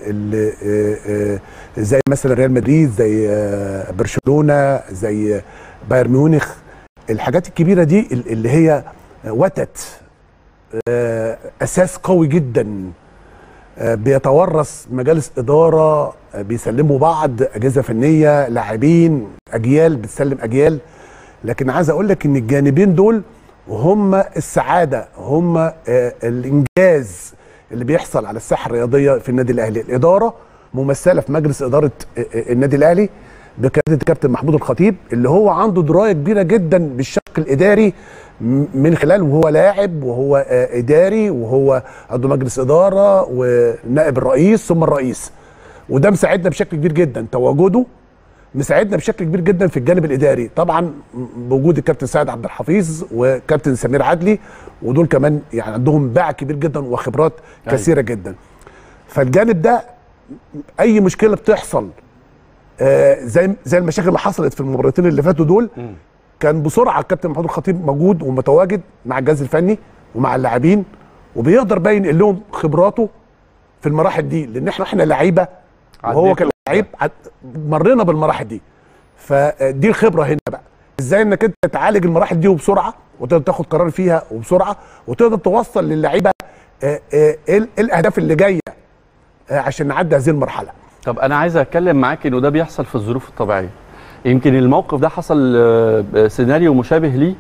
اللي زي مثلا ريال مدريد زي برشلونه زي بايرن ميونخ الحاجات الكبيره دي اللي هي وتت اساس قوي جدا بيتورث مجالس اداره بيسلموا بعض اجهزه فنيه لاعبين اجيال بتسلم اجيال لكن عايز اقول لك ان الجانبين دول هم السعاده هم الانجاز اللي بيحصل على الساحه الرياضيه في النادي الاهلي الاداره ممثله في مجلس اداره النادي الاهلي بقياده الكابتن محمود الخطيب اللي هو عنده درايه كبيره جدا بالشق الاداري من خلال وهو لاعب وهو اداري وهو عضو مجلس اداره ونائب الرئيس ثم الرئيس وده مساعدنا بشكل كبير جدا تواجده مساعدنا بشكل كبير جدا في الجانب الاداري طبعا بوجود الكابتن سعد عبد الحفيظ وكابتن سمير عدلي ودول كمان يعني عندهم باع كبير جدا وخبرات أيوة. كثيره جدا فالجانب ده اي مشكله بتحصل آه زي زي المشاكل اللي حصلت في المباراتين اللي فاتوا دول م. كان بسرعه الكابتن محمود الخطيب موجود ومتواجد مع الجهاز الفني ومع اللاعبين وبيقدر بقى ينقل لهم خبراته في المراحل دي لان احنا احنا لعيبه وهو كان لعيب مرينا بالمراحل دي فدي الخبره هنا بقى ازاي انك انت تعالج المراحل دي وبسرعه وتقدر تاخد قرار فيها وبسرعه وتقدر توصل للعيبه ايه الاهداف اللي جايه عشان نعدي هذه المرحله طب انا عايز اتكلم معاك انه ده بيحصل في الظروف الطبيعيه يمكن الموقف ده حصل سيناريو مشابه ليه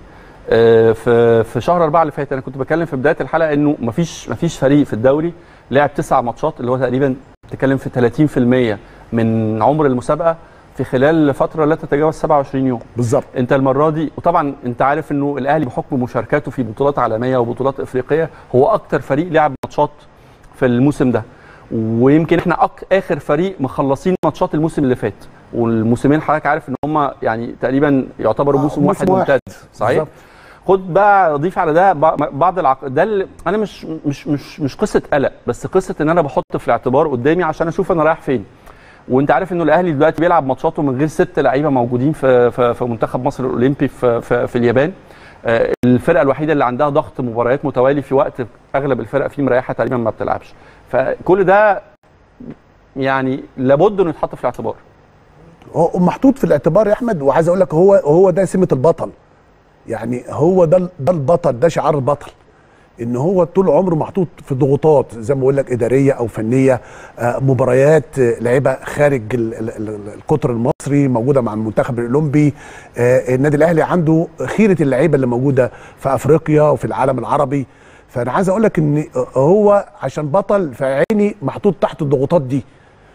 في في شهر أربعة اللي فات انا كنت بتكلم في بدايه الحلقه انه مفيش مفيش فريق في الدوري لعب تسع ماتشات اللي هو تقريبا بتتكلم في 30% من عمر المسابقه في خلال فتره لا تتجاوز 27 يوم بالظبط انت المره دي وطبعا انت عارف انه الاهلي بحكم مشاركاته في بطولات عالميه وبطولات افريقيه هو اكتر فريق لعب ماتشات في الموسم ده ويمكن احنا أك... اخر فريق مخلصين ماتشات الموسم اللي فات والموسمين حضرتك عارف ان هم يعني تقريبا يعتبروا موسم, آه واحد ممتاز صحيح بالزبط. خد بقى ضيف على ده بعض العق... ده اللي انا مش مش مش مش قصه قلق بس قصه ان انا بحط في الاعتبار قدامي عشان اشوف انا رايح فين وانت عارف انه الاهلي دلوقتي بيلعب ماتشاته من غير ست لعيبه موجودين في في, في منتخب مصر الاولمبي في, في في اليابان الفرقه الوحيده اللي عندها ضغط مباريات متوالي في وقت اغلب الفرق فيه مريحه تقريبا ما بتلعبش فكل ده يعني لابد انه يتحط في الاعتبار هو محطوط في الاعتبار يا احمد وعايز اقول لك هو هو ده سمه البطل يعني هو ده ده البطل ده شعار البطل ان هو طول عمره محطوط في ضغوطات زي ما بقول لك اداريه او فنيه آه، مباريات آه، لعيبه خارج ال- ال- ال- القطر المصري موجوده مع المنتخب الاولمبي آه، النادي الاهلي عنده خيره اللعيبه اللي موجوده في افريقيا وفي العالم العربي فانا عايز اقول لك ان هو عشان بطل فعيني محطوط تحت الضغوطات دي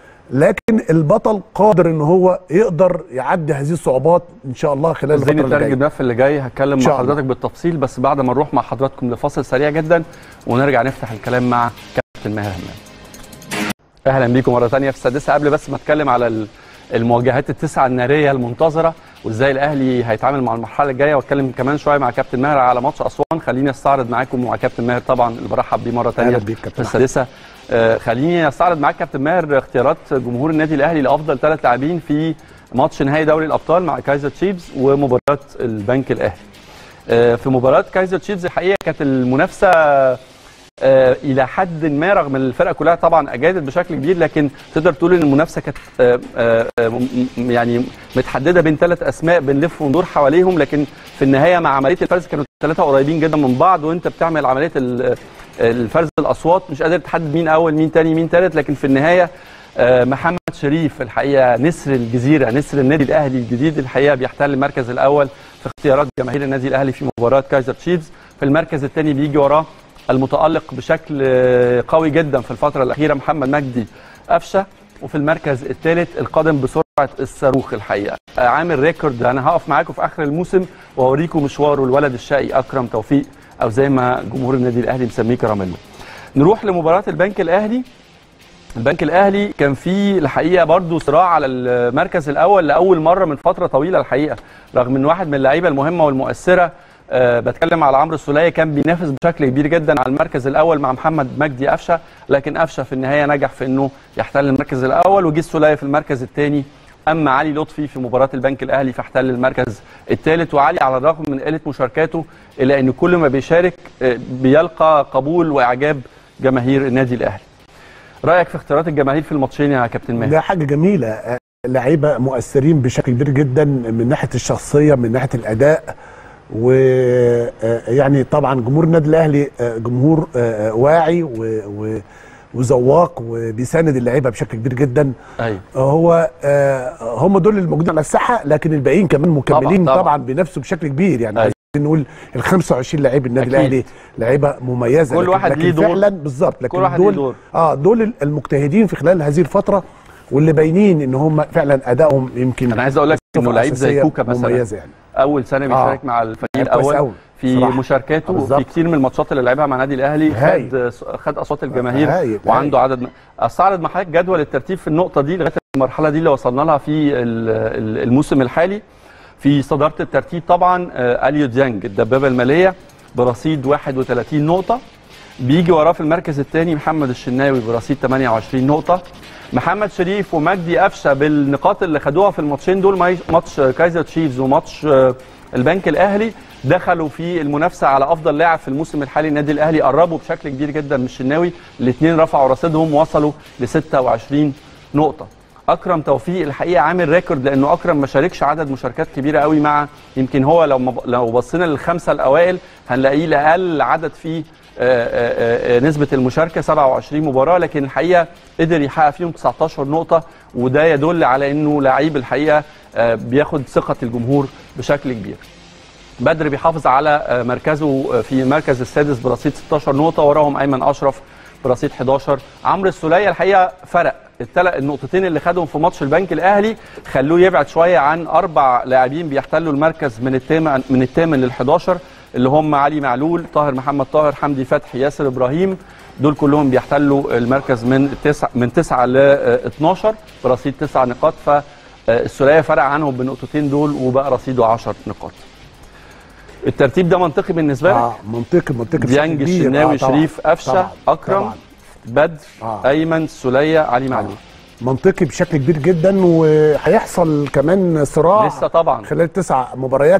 لكن البطل قادر ان هو يقدر يعدي هذه الصعوبات ان شاء الله خلال الفتره عايزين اللي نترجم جايه ده في اللي جاي هتكلم إن مع شاء الله. حضرتك بالتفصيل بس بعد ما نروح مع حضراتكم لفاصل سريع جدا ونرجع نفتح الكلام مع كابتن ماهر همام اهلا بيكم مره ثانيه في السادسه قبل بس ما اتكلم على ال- المواجهات التسعه الناريه المنتظره وازاي الاهلي هيتعامل مع المرحله الجايه واتكلم كمان شويه مع كابتن ماهر على ماتش اسوان خليني استعرض معاكم ومع كابتن ماهر طبعا اللي برحب بيه مره ثانيه أهلا بيك في كابتن السادسه آه، خليني استعرض معاك كابتن ماهر اختيارات جمهور النادي الاهلي لافضل ثلاث لاعبين في ماتش نهائي دوري الابطال مع كايزر تشيفز ومباراه البنك الاهلي آه، في مباراه كايزر تشيفز الحقيقه كانت المنافسه آه، الى حد ما رغم ان الفرقه كلها طبعا اجادت بشكل كبير لكن تقدر تقول ان المنافسه كانت آه، آه، آه، م- م- يعني متحدده بين ثلاث اسماء بنلف وندور حواليهم لكن في النهايه مع عمليه الفرز كانوا الثلاثه قريبين جدا من بعض وانت بتعمل عمليه ال- الفرز الاصوات مش قادر تحدد مين اول مين تاني مين تالت لكن في النهايه آه، محمد شريف الحقيقه نسر الجزيره نسر النادي الاهلي الجديد الحقيقه بيحتل المركز الاول في اختيارات جماهير النادي الاهلي في مباراه كايزر تشيفز في المركز الثاني بيجي وراه المتالق بشكل آه، قوي جدا في الفتره الاخيره محمد مجدي قفشه وفي المركز الثالث القادم بسرعه الصاروخ الحقيقه آه، عامل ريكورد انا هقف معاكم في اخر الموسم واوريكم مشواره الولد الشقي اكرم توفيق او زي ما جمهور النادي الاهلي مسميه كراميلو نروح لمباراه البنك الاهلي البنك الاهلي كان فيه الحقيقه برضو صراع على المركز الاول لاول مره من فتره طويله الحقيقه رغم ان واحد من اللعيبه المهمه والمؤثره أه بتكلم على عمرو السوليه كان بينافس بشكل كبير جدا على المركز الاول مع محمد مجدي قفشه لكن قفشه في النهايه نجح في انه يحتل المركز الاول وجه السوليه في المركز الثاني اما علي لطفي في مباراه البنك الاهلي فاحتل المركز الثالث وعلي على الرغم من قله مشاركاته الا ان كل ما بيشارك آه، بيلقى قبول واعجاب جماهير النادي الاهلي رايك في اختيارات الجماهير في الماتشين يا كابتن ماهر ده حاجه جميله آه، لعيبه مؤثرين بشكل كبير جدا من ناحيه الشخصيه من ناحيه الاداء ويعني طبعا جمهور النادي الاهلي آه، جمهور آه، واعي و- و- وذواق وبيساند اللعيبه بشكل كبير جدا ايوه هو آه، هم دول الموجودين على الساحه لكن الباقيين كمان مكملين طبعاً. طبعا, بينافسوا بشكل كبير يعني أيوة. عايزين نقول ال 25 لعيب النادي أكيد. الاهلي لعيبه مميزه كل لكن واحد لكن ليه دور. فعلا بالظبط لكن كل واحد ليه دول دور. اه دول المجتهدين في خلال هذه الفتره واللي باينين ان هم فعلا ادائهم يمكن انا عايز اقول لك انه صفة لعيب زي أساسية كوكا مثلا مميزه يعني اول سنه بيشارك آه. مع الفريق لعيب كويس الاول أوي. في صراحة. مشاركاته آه، بالظبط. في كتير من الماتشات اللي لعبها مع النادي الاهلي هايل. خد خد اصوات الجماهير هايل، وعنده عدد م- استعرض مع حضرتك جدول الترتيب في النقطه دي لغايه المرحله دي اللي وصلنا لها في ال- ال- الموسم الحالي في صداره الترتيب طبعا آه، اليو ديانج الدبابه الماليه برصيد 31 نقطه بيجي وراه في المركز الثاني محمد الشناوي برصيد 28 نقطه محمد شريف ومجدي قفشه بالنقاط اللي خدوها في الماتشين دول ماي- ماتش كايزر تشيفز وماتش آه، البنك الاهلي دخلوا في المنافسه على افضل لاعب في الموسم الحالي النادي الاهلي قربوا بشكل كبير جدا من الشناوي الاثنين رفعوا رصيدهم وصلوا ل 26 نقطه اكرم توفيق الحقيقه عامل ريكورد لانه اكرم ما شاركش عدد مشاركات كبيره قوي مع يمكن هو لو ما- لو بصينا للخمسه الاوائل هنلاقيه لاقل عدد فيه آه، آه، آه، نسبه المشاركه 27 مباراه لكن الحقيقه قدر يحقق فيهم 19 نقطه وده يدل على انه لعيب الحقيقه آه، بياخد ثقه الجمهور بشكل كبير بدر بيحافظ على آه، مركزه آه، في المركز السادس برصيد 16 نقطه وراهم ايمن اشرف برصيد 11 عمرو السوليه الحقيقه فرق التل... النقطتين اللي خدهم في ماتش البنك الاهلي خلوه يبعد شويه عن اربع لاعبين بيحتلوا المركز من الثامن من الثامن لل 11 اللي هم علي معلول طاهر محمد طاهر حمدي فتحي ياسر ابراهيم دول كلهم بيحتلوا المركز من التسع من 9 ل 12 برصيد 9 نقاط فالسوليه فرق عنهم بالنقطتين دول وبقى رصيده 10 نقاط الترتيب ده منطقي بالنسبه لك اه منطقي منطقي بشكل ديانج كبير. الشناوي آه، طبعاً. شريف قفشه طبعاً. اكرم طبعاً. بدر آه. ايمن سوليه علي معلول منطقي بشكل كبير جدا وهيحصل كمان صراع لسه طبعا خلال تسع مباريات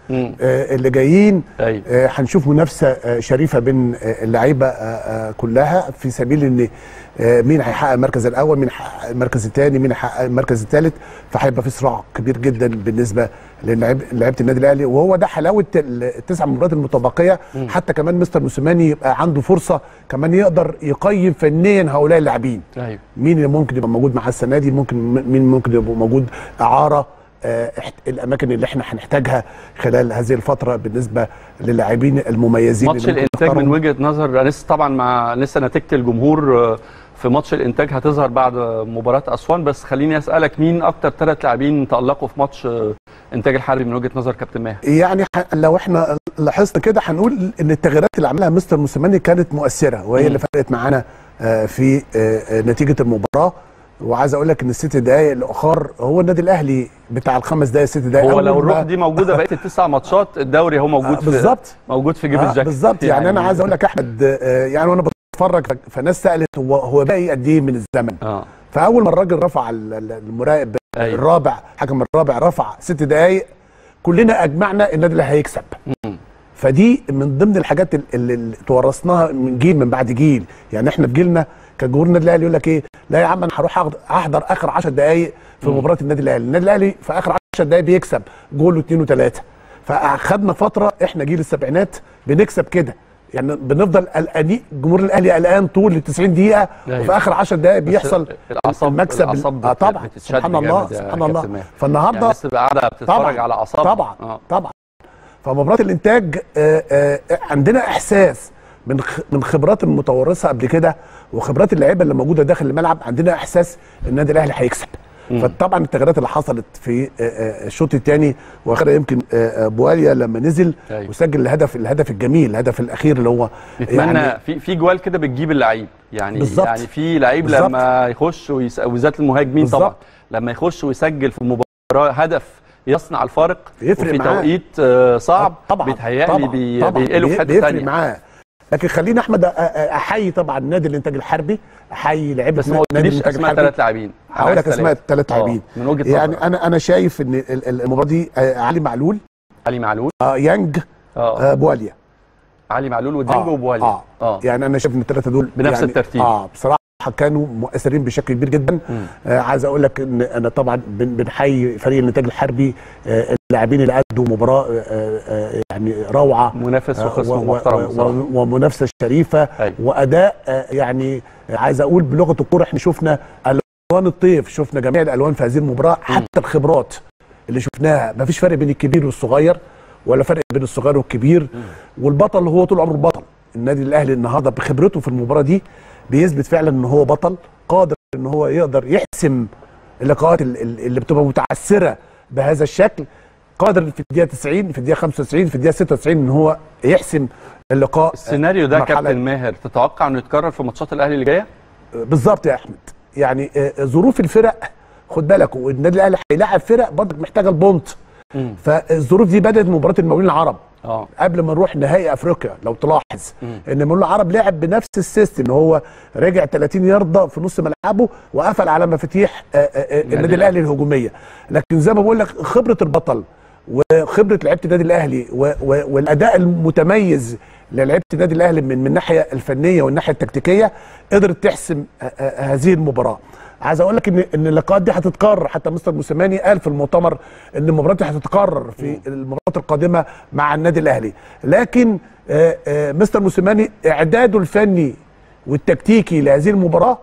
مم. آه، اللي جايين أيوة. آه، هنشوف منافسه آه، شريفه بين آه، اللعيبه آه، آه، كلها في سبيل ان آه، مين هيحقق المركز الاول مين هيحقق المركز الثاني مين هيحقق المركز الثالث فهيبقى في صراع كبير جدا بالنسبه للعيب- لعيبه النادي الاهلي وهو ده حلاوه ال- التسع مباريات المتبقيه حتى كمان مستر موسيماني يبقى عنده فرصه كمان يقدر يقيم فنيا هؤلاء اللاعبين ايوه مين اللي ممكن يبقى موجود معاه السنه دي ممكن مين ممكن يبقى موجود اعاره آه، احت- الاماكن اللي احنا هنحتاجها خلال هذه الفتره بالنسبه للاعبين المميزين ماتش اللي ممكن الانتاج من نختارهم. وجهه نظر لسه طبعا مع لسه نتيجه الجمهور آه، في ماتش الانتاج هتظهر بعد مباراه اسوان بس خليني اسالك مين اكتر ثلاث لاعبين تالقوا في ماتش آه، انتاج الحربي من وجهه نظر كابتن ماهر يعني ح- لو احنا لاحظنا كده هنقول ان التغييرات اللي عملها مستر موسيماني كانت مؤثره وهي اللي فرقت معانا آه، في آه، آه، نتيجه المباراه وعايز اقول لك ان الست دقائق الاخر هو النادي الاهلي بتاع الخمس دقائق ست دقائق هو أول لو ما- الروح دي موجوده بقيه التسع ماتشات الدوري هو موجود آه، في بالظبط. موجود في جيب آه، الجاكيت بالظبط يعني, انا عايز اقول لك احمد آه، يعني وانا بتفرج ف- فناس سالت هو هو باقي قد ايه من الزمن اه فاول ما الراجل رفع ال- ال- المراقب أيوة. الرابع حكم الرابع رفع ست دقائق كلنا اجمعنا النادي الاهلي هيكسب مم. فدي من ضمن الحاجات ال- اللي, اللي تورثناها من جيل من بعد جيل يعني احنا في جيلنا كان جمهور النادي الاهلي يقول لك ايه لا يا عم انا هروح أخد- احضر اخر 10 دقائق في مم. مباراه النادي الاهلي النادي الاهلي في اخر 10 دقائق بيكسب جول واثنين وثلاثه فاخدنا فتره احنا جيل السبعينات بنكسب كده يعني بنفضل قلقانين جمهور الاهلي قلقان طول ال 90 دقيقه أيوة. وفي اخر 10 دقائق بس بيحصل الاعصاب المكسب الاعصاب اه بت- طبعا بتتشد سبحان الله جامد يا سبحان كابتن الله ماهر. فالنهارده يعني الناس تبقى قاعده بتتفرج على اعصابها طبعا آه. طبعا فمباراه الانتاج آه، آه، عندنا احساس من خ- من خبرات المتورثه قبل كده وخبرات اللعيبه اللي موجوده داخل الملعب عندنا احساس النادي الاهلي هيكسب فطبعا التغييرات اللي حصلت في آه، آه، الشوط الثاني واخرها يمكن آه، آه، بواليا لما نزل أيوة. وسجل الهدف الهدف الجميل الهدف الاخير اللي هو نتمنى يعني في في جوال كده بتجيب اللعيب يعني بالظبط. يعني في لعيب بالظبط. لما يخش ويس... وبالذات المهاجمين طبعا بالظبط. لما يخش ويسجل في مباراه هدف يصنع الفارق يفرق وفي معاه. توقيت آه، صعب طبعا بيتهيألي طبعا بي... طبعا بينقله في بي- حته بيفرق ثانيه معاه لكن خليني احمد أ- أ- احيي طبعا نادي الانتاج الحربي احيي لعيبه بس ما نادي قلتليش الانتاج اسماء الحربي ثلاث لاعبين هقول لك اسماء الثلاث آه، لاعبين من وجهه يعني نظرك. انا انا شايف ان ال- ال- المباراه دي آه، علي معلول علي معلول آه يانج اه آه بواليا علي معلول ودينجو وبوالي اه, اه يعني انا شايف ان الثلاثه دول بنفس يعني الترتيب. اه بصراحه كانوا مؤثرين بشكل كبير جدا مم. آه عايز اقول لك ان انا طبعا بن- بنحيي فريق الانتاج الحربي آه اللاعبين اللي ادوا مباراه آه آه يعني روعه منافس آه، وخصم و- و- محترم و- بصراحه ومنافسه شريفه أيوة. واداء آه، يعني عايز اقول بلغه الكوره احنا شفنا الوان الطيف شفنا جميع الالوان في هذه المباراه حتى الخبرات اللي شفناها مفيش فرق بين الكبير والصغير ولا فرق بين الصغير والكبير والبطل هو طول عمره بطل النادي الاهلي النهارده بخبرته في المباراه دي بيثبت فعلا ان هو بطل قادر ان هو يقدر يحسم اللقاءات ال- ال- اللي بتبقى متعثره بهذا الشكل قادر في الدقيقه 90 في الدقيقه 95 في الدقيقه 96 ان هو يحسم اللقاء السيناريو ده مرحلة- كابتن ماهر تتوقع انه يتكرر في ماتشات الاهلي اللي جايه؟ بالظبط يا احمد يعني آه، ظروف الفرق خد بالك والنادي الاهلي هيلاعب فرق برضك محتاجه البونت مم. فالظروف دي بدات مباراه المقاولين العرب اه قبل ما نروح نهائي افريقيا لو تلاحظ مم. ان المقاولين العرب لعب بنفس السيستم هو رجع 30 يارده في نص ملعبه وقفل على مفاتيح آه، آه، آه، النادي الأهلي. الاهلي الهجوميه لكن زي ما بقول لك خبره البطل وخبره لعيبه النادي الاهلي و- و- والاداء المتميز للعيبه النادي الاهلي من من الناحيه الفنيه والناحيه التكتيكيه قدرت تحسم آه، آه، هذه المباراه عايز اقول لك ان ان اللقاءات دي هتتكرر حتى مستر موسيماني قال في المؤتمر ان المباراه دي هتتكرر في المباريات القادمه مع النادي الاهلي لكن آه، آه، مستر موسيماني اعداده الفني والتكتيكي لهذه المباراه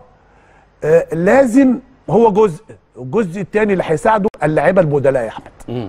آه، لازم هو جزء الجزء الثاني اللي هيساعده اللعيبه البدلاء يا احمد مم.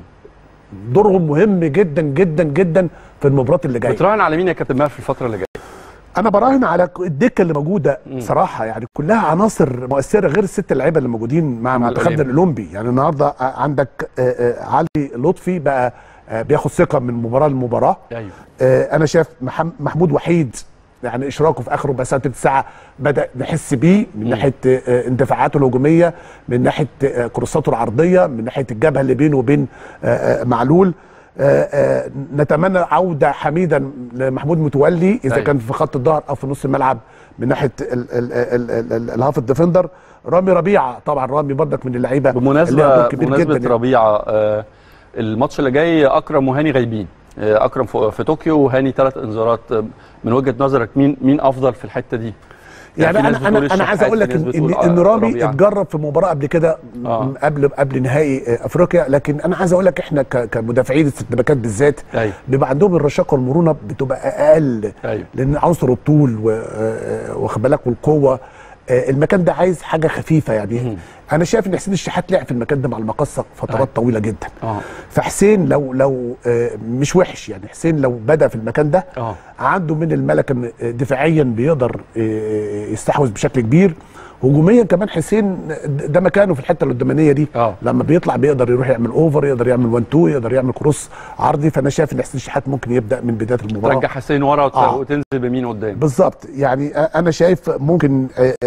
دورهم مهم جدا جدا جدا في المباراه اللي جايه بتراهن على مين يا كابتن ماهر في الفتره اللي جايه؟ انا براهن على الدكه اللي موجوده صراحه يعني كلها عناصر مؤثره غير الست لعيبه اللي موجودين مع مع منتخبنا الأولمبي. الاولمبي يعني النهارده عندك آه، آه، علي لطفي بقى آه، بياخد ثقه من مباراه لمباراه ايوه آه، انا شايف محم- محمود وحيد يعني اشراكه في اخر ربع ساعه تلت ساعه بدا نحس بيه من ناحيه آه، اندفاعاته الهجوميه من ناحيه آه، كروساته العرضيه من ناحيه الجبهه اللي بينه وبين آه، آه، معلول آه، آه، نتمنى عوده حميدا لمحمود متولي اذا أيوة. كان في خط الظهر او في نص الملعب من ناحيه ال- ال- ال- ال- ال- الهاف الديفندر رامي ربيعه طبعا رامي برضك من اللعيبه اللي لها بمناسبه دور كبير بمناسبه جدا ربيعه آه الماتش اللي جاي اكرم وهاني غايبين آه، اكرم في في طوكيو وهاني ثلاث انذارات آه، من وجهه نظرك مين مين افضل في الحته دي يعني في ناس انا انا بتقول انا عايز الشحات، اقول لك في ناس ان بتقول ان, إن آه، رامي ربيعة. اتجرب في مباراه قبل كده آه. م- قبل قبل نهائي آه، افريقيا لكن انا عايز اقول لك احنا ك- كمدافعين السباكات بالذات ايوه بيبقى عندهم الرشاقه والمرونه بتبقى اقل ايوه لان عنصر الطول و- آه، واخد بالك والقوه آه، المكان ده عايز حاجه خفيفه يعني مم. انا شايف ان حسين الشحات لعب في المكان ده مع المقصه فترات أيوة. طويله جدا اه فحسين لو لو آه، مش وحش يعني حسين لو بدا في المكان ده اه عنده من الملكه إن دفاعيا بيقدر آه، يستحوذ بشكل كبير هجوميا كمان حسين ده مكانه في الحته القدامانيه دي اه لما بيطلع بيقدر يروح يعمل اوفر يقدر يعمل 1 2 يقدر يعمل كروس عرضي فانا شايف ان حسين الشحات ممكن يبدا من بدايه المباراه ترجع حسين ورا وت- آه. وتنزل بمين قدام بالظبط يعني انا شايف ممكن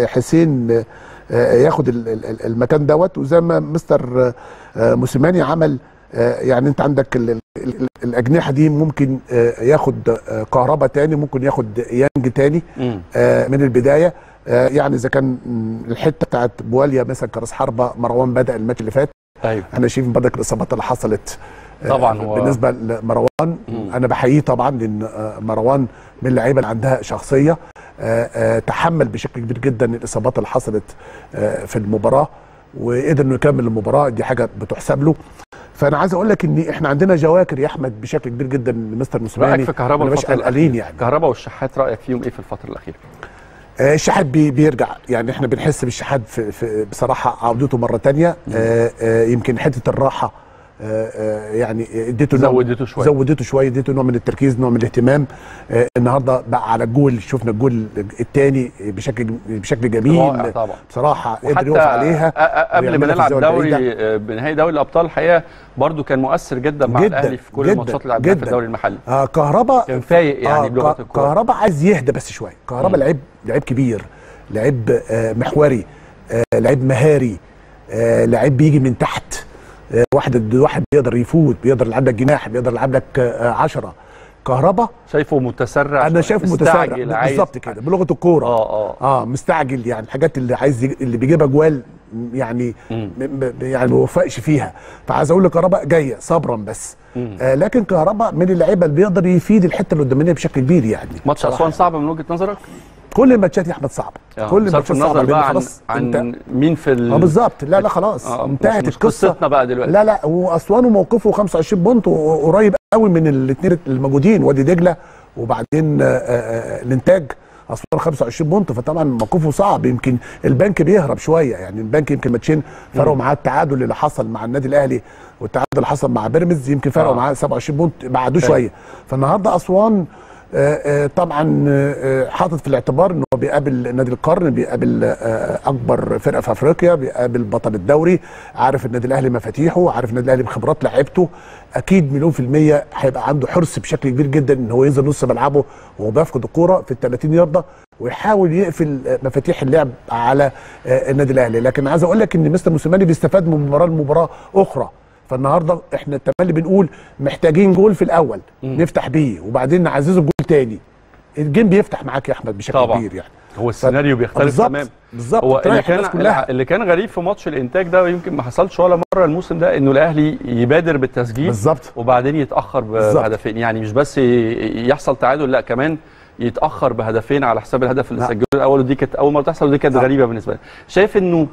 حسين ياخد ال- ال- المكان دوت وزي ما مستر موسيماني عمل يعني انت عندك ال- ال- الاجنحه دي ممكن ياخد كهربا تاني ممكن ياخد يانج تاني مم. من البدايه يعني اذا كان الحته بتاعت بواليا مثلا كراس حربه مروان بدا الماتش اللي فات ايوه احنا شايفين برضك الاصابات اللي حصلت آه، طبعاً هو- بالنسبه لمروان مم. انا بحييه طبعا لان آه، مروان من اللعيبه اللي عندها شخصيه آه، آه، تحمل بشكل كبير جدا الاصابات اللي حصلت آه، في المباراه وقدر انه يكمل المباراه دي حاجه بتحسب له فانا عايز اقول لك ان احنا عندنا جواكر يا احمد بشكل كبير جدا لمستر موسيماني رايك في كهربا ما نبقاش الفتره قلقانين الأخيرة؟ يعني كهربا والشحات رايك فيهم ايه في الفتره الاخيره آه، الشحات بي بيرجع يعني احنا بنحس بالشحات في, في بصراحه عودته مره تانية آه آه يمكن حته الراحه آه آه يعني اديته نوع- زودته شويه زودته شويه اديته نوع من التركيز نوع من الاهتمام آه النهارده بقى على الجول شفنا الجول الثاني بشكل بشكل رائع جميل طبعا بصراحه قدر وحتى يقف عليها أ- أ- قبل ما ويعملها في نلعب الزاوية دوري البعيدة. آه، بنهائي دوري الابطال الحقيقه برضو كان مؤثر جدا مع جداً، الاهلي في كل جداً، الماتشات اللي لعبناها في جداً. الدوري المحلي آه كهربا كان فايق يعني آه بلغه ك- الكوره كهربا عايز يهدى بس شويه كهربا مم. لعيب لعيب كبير لعيب آه محوري آه لعيب مهاري آه لعيب بيجي من تحت آه واحد ضد واحد بيقدر يفوت بيقدر يلعب لك جناح بيقدر يلعب لك آه عشرة كهربا شايفه متسرع انا شوية، شايفه متسرع مستعجل، عايز- بالظبط كده بلغه الكوره اه اه اه مستعجل يعني الحاجات اللي عايز يج- اللي بيجيبها جوال يعني مم. م- م- يعني ما وفقش فيها فعايز اقول لك كهربا جايه صبرا بس مم. آه لكن كهربا من اللعيبه اللي بيقدر يفيد الحته القدامانيه بشكل كبير يعني ماتش بصراحة. اسوان صعب من وجهه نظرك؟ كل الماتشات يا احمد صعبه آه، كل بصرف الماتشات النظر صعبه لان بقى عن, خلاص انت عن مين في ال... اه بالظبط لا لا خلاص آه، انتهت مش- مش القصه قصتنا بقى دلوقتي لا لا واسوان وموقفه 25 بونت وقريب قوي من الاثنين الموجودين وادي دجله وبعدين آه، آه، الانتاج اسوان 25 بونت فطبعا موقفه صعب يمكن البنك بيهرب شويه يعني البنك يمكن ماتشين فرقوا معاه التعادل اللي حصل مع النادي الاهلي والتعادل اللي حصل مع بيراميدز يمكن فرقوا آه. معاه 27 بونت بعدوه فاهم. شويه فالنهارده اسوان آه، آه، طبعا آه، آه، حاطط في الاعتبار ان هو بيقابل نادي القرن بيقابل آه، اكبر فرقه في افريقيا بيقابل بطل الدوري عارف النادي الاهلي مفاتيحه عارف النادي الاهلي بخبرات لعيبته اكيد مليون في الميه هيبقى عنده حرص بشكل كبير جدا ان هو ينزل نص ملعبه وهو بيفقد الكوره في ال 30 يارده ويحاول يقفل آه، مفاتيح اللعب على آه، النادي الاهلي لكن عايز اقول لك ان مستر موسيماني بيستفاد من مباراه لمباراه اخرى فالنهارده احنا تملي بنقول محتاجين جول في الاول مم. نفتح بيه وبعدين نعززه بجول تاني الجيم بيفتح معاك يا احمد بشكل طبعا. كبير يعني هو السيناريو بيختلف بالظبط تماما بالظبط هو اللي تريح الناس كان كلها اللي كان غريب في ماتش الانتاج ده يمكن ما حصلش ولا مره الموسم ده انه الاهلي يبادر بالتسجيل بالظبط وبعدين يتاخر ب- بالظبط. بهدفين يعني مش بس ي- يحصل تعادل لا كمان يتاخر بهدفين على حساب الهدف اللي نعم. سجله الاول ودي كانت اول مره تحصل ودي كانت نعم. غريبه بالنسبه لي شايف انه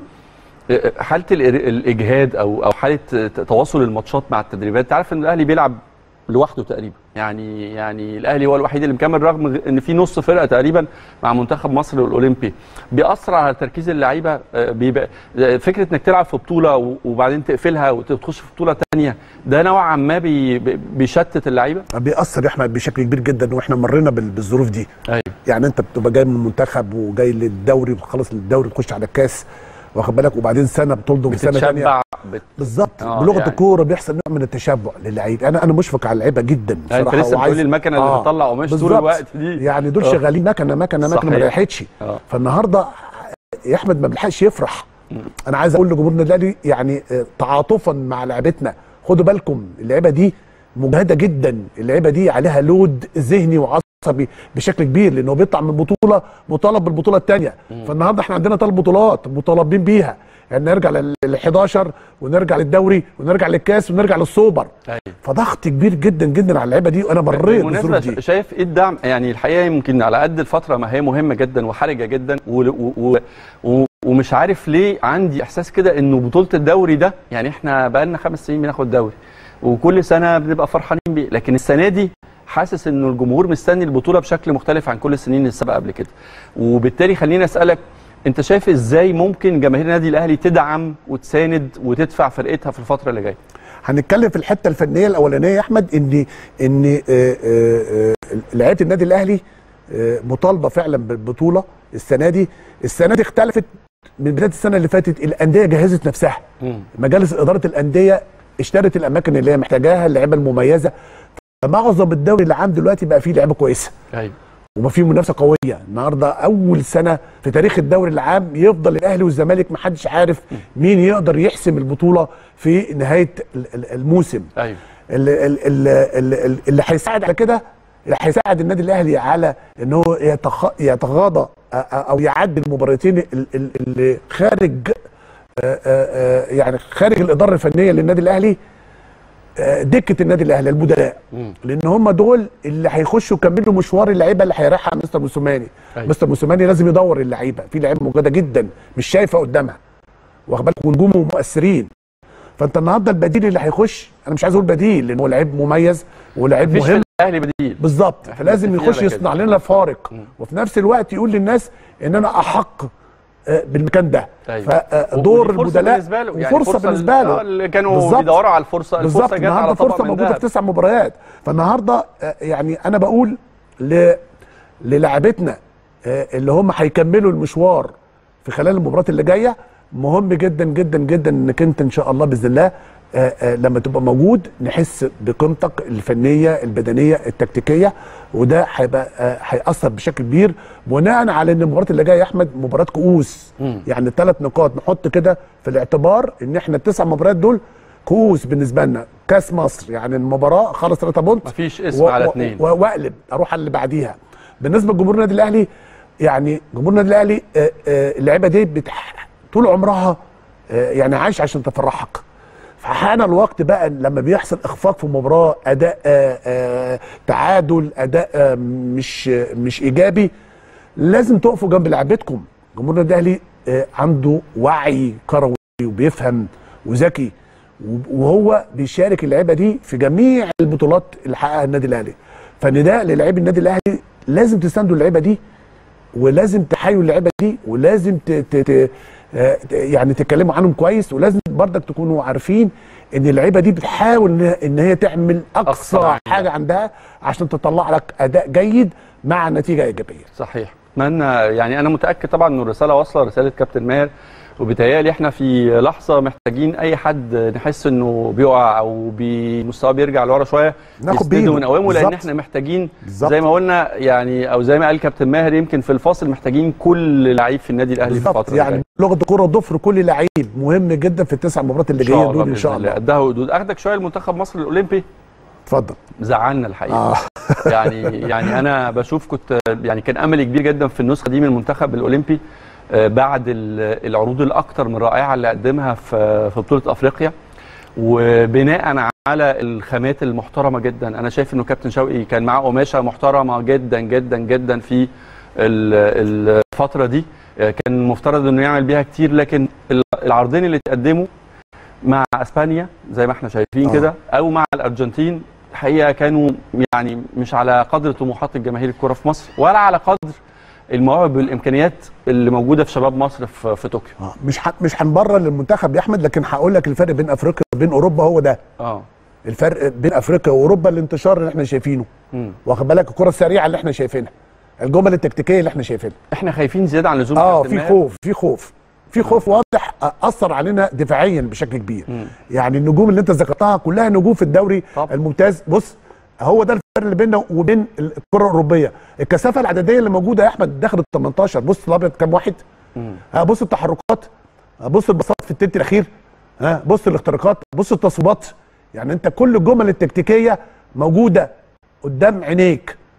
حاله ال- الاجهاد او او حاله تواصل الماتشات مع التدريبات انت عارف ان الاهلي بيلعب لوحده تقريبا يعني يعني الاهلي هو الوحيد اللي مكمل رغم ان في نص فرقه تقريبا مع منتخب مصر والاولمبي بيأثر على تركيز اللعيبه آه، بيبقى آه، فكره انك تلعب في بطوله و- وبعدين تقفلها وتخش في بطوله تانية ده نوعا ما بي بي- بيشتت اللعيبه بيأثر يا احمد بشكل كبير جدا واحنا مرينا بال- بالظروف دي ايوه يعني انت بتبقى جاي من المنتخب وجاي للدوري وخلص الدوري تخش على الكاس واخد بالك وبعدين سنه بتلضم سنه ثانيه بتتشبع بت... بالظبط آه، بلغه يعني. الكوره بيحصل نوع من التشبع للعيب انا انا مشفق على اللعيبه جدا يعني انت بصراحه لسه وعايز- بتقول لي المكنه اللي آه، بتطلع قماش طول بالظبط. الوقت دي يعني دول آه. شغالين مكنه مكنه مكنه ما صحيح. ريحتش اه فالنهارده يا احمد ما بيلحقش يفرح مم. انا عايز اقول لجمهور النادي الاهلي يعني آه، تعاطفا مع لعيبتنا خدوا بالكم اللعيبه دي مجهده جدا اللعيبه دي عليها لود ذهني وعصبي عصبي بشكل كبير لانه بيطلع من بطوله مطالب بالبطوله الثانيه فالنهارده احنا عندنا ثلاث بطولات مطالبين بيها يعني نرجع لل 11 ونرجع للدوري ونرجع للكاس ونرجع للسوبر أيوة. فضغط كبير جدا جدا على اللعيبه دي وانا مريت بالظروف بالمناسبه دي شايف ايه الدعم يعني الحقيقه يمكن على قد الفتره ما هي مهمه جدا وحرجه جدا و و و و ومش عارف ليه عندي احساس كده انه بطوله الدوري ده يعني احنا بقى لنا خمس سنين بناخد دوري وكل سنه بنبقى فرحانين بيه لكن السنه دي حاسس انه الجمهور مستني البطوله بشكل مختلف عن كل السنين اللي سبق قبل كده وبالتالي خليني اسالك انت شايف ازاي ممكن جماهير النادي الاهلي تدعم وتساند وتدفع فرقتها في الفتره اللي جايه هنتكلم في الحته الفنيه الاولانيه يا احمد ان ان آه، آه، آه، لعيبه النادي الاهلي آه، مطالبه فعلا بالبطوله السنه دي السنه دي اختلفت من بدايه السنه اللي فاتت الانديه جهزت نفسها مجالس اداره الانديه اشترت الاماكن اللي هي محتاجاها اللعيبه المميزه فمعظم الدوري العام دلوقتي بقى فيه لعيبه كويسه ايوه وما في منافسه قويه النهارده اول سنه في تاريخ الدوري العام يفضل الاهلي والزمالك ما حدش عارف مين يقدر يحسم البطوله في نهايه ال- ال- الموسم ايوه اللي, اللي, اللي, اللي هيساعد على كده اللي هيساعد النادي الاهلي على ان هو يتخ- يتغاضى أ- أ- او يعدي المباراتين ال- ال- اللي خارج آه، آه، آه، يعني خارج الاداره الفنيه للنادي الاهلي آه، دكه النادي الاهلي البدلاء لان هم دول اللي هيخشوا يكملوا مشوار اللعيبه اللي هيريحها مستر موسوماني أيوة. مستر موسوماني لازم يدور اللعيبه في لعيبه موجوده جدا مش شايفه قدامها واخد بالك ونجومه مؤثرين فانت النهارده البديل اللي هيخش انا مش عايز اقول بديل لان هو لعيب مميز ولعيب مفيش مهم في الاهلي بديل بالظبط إحنا فلازم متفقين يخش على كده. يصنع لنا فارق مم. وفي نفس الوقت يقول للناس ان انا احق آه، بالمكان ده أيوة. فدور ودي فرصة البدلاء بالنسبه له وفرصه فرصة بالنسبه ال- له اللي كانوا بالظبط. بيدوروا على الفرصه بالظبط الفرصه جت النهارده على طبق فرصه من موجوده ذهب. في تسع مباريات فالنهارده آه، يعني انا بقول ل للاعبتنا آه، اللي هم هيكملوا المشوار في خلال المباريات اللي جايه مهم جدا جدا جدا انك انت ان شاء الله باذن الله آه، آه، لما تبقى موجود نحس بقيمتك الفنيه البدنيه التكتيكيه وده هيبقى آه، هياثر بشكل كبير بناء على ان المباراه اللي جايه يا احمد مباراه كؤوس مم. يعني ثلاث نقاط نحط كده في الاعتبار ان احنا التسع مباريات دول كؤوس بالنسبه لنا كاس مصر يعني المباراه خلص 3 بونت مفيش اسم على اتنين. و- واقلب اروح على اللي بعديها بالنسبه لجمهور النادي الاهلي يعني جمهور النادي الاهلي آه، آه، اللعيبه دي بتح... طول عمرها آه، يعني عايش عشان تفرحك فحان الوقت بقى لما بيحصل اخفاق في مباراه اداء آه، آه، تعادل اداء آه، مش مش ايجابي لازم تقفوا جنب لعيبتكم جمهور النادي الاهلي آه، عنده وعي كروي وبيفهم وذكي وهو بيشارك اللعيبه دي في جميع البطولات اللي حققها النادي الاهلي فنداء للاعبي النادي الاهلي لازم تساندوا اللعيبه دي ولازم تحيوا اللعيبه دي ولازم ت... ت... ت... آه، ت- يعني تتكلموا عنهم كويس ولازم برضك تكونوا عارفين ان اللعيبه دي بتحاول ان هي- ان هي تعمل أقصى اقصى عندها. حاجه عندها عشان تطلع لك اداء جيد مع نتيجه ايجابيه صحيح اتمنى يعني انا متاكد طبعا ان الرساله واصله رساله كابتن ماهر وبيتهيألي احنا في لحظه محتاجين اي حد نحس انه بيقع او بمستواه بيرجع لورا شويه ناخد نسنده بإيده. ونقومه لان بالظبط. احنا محتاجين بالظبط. زي ما قلنا يعني او زي ما قال كابتن ماهر يمكن في الفاصل محتاجين كل لعيب في النادي الاهلي في بالظبط الفتره يعني الجاية. لغه الكوره ضفر كل لعيب مهم جدا في التسع مباريات اللي إن شاء جايه الله دول ان شاء بإذن الله قدها وقدود اخدك شويه المنتخب مصر الاولمبي اتفضل زعلنا الحقيقه اه يعني يعني انا بشوف كنت يعني كان املي كبير جدا في النسخه دي من المنتخب الاولمبي آه، بعد ال- العروض الاكثر من رائعه اللي قدمها في في بطوله افريقيا وبناء على الخامات المحترمه جدا انا شايف انه كابتن شوقي كان معاه قماشه محترمه جدا جدا جدا في ال- الفتره دي آه، كان مفترض انه يعمل بيها كتير لكن العرضين اللي اتقدموا مع اسبانيا زي ما احنا شايفين آه. كده او مع الارجنتين الحقيقه كانوا يعني مش على قدر طموحات الجماهير الكره في مصر ولا على قدر المواهب والامكانيات اللي موجوده في شباب مصر في, في طوكيو آه. مش ح... مش هنبرر للمنتخب يا احمد لكن هقول لك الفرق بين افريقيا وبين اوروبا هو ده اه الفرق بين افريقيا واوروبا الانتشار اللي احنا شايفينه مم. واخد بالك الكره السريعه اللي احنا شايفينها الجمل التكتيكيه اللي احنا شايفينها احنا خايفين زياده عن اللزوم اه كابتن في ماهر. خوف في خوف في خوف واضح آه، اثر علينا دفاعيا بشكل كبير مم. يعني النجوم اللي انت ذكرتها كلها نجوم في الدوري طبعا. الممتاز بص هو ده الفرق اللي بيننا وبين الكره الاوروبيه الكثافه العدديه اللي موجوده يا احمد داخل ال 18 بص الابيض كام واحد مم. ها بص التحركات ها بص البساط في التلت الاخير ها بص الاختراقات بص التصويبات يعني انت كل الجمل التكتيكيه موجوده قدام عينيك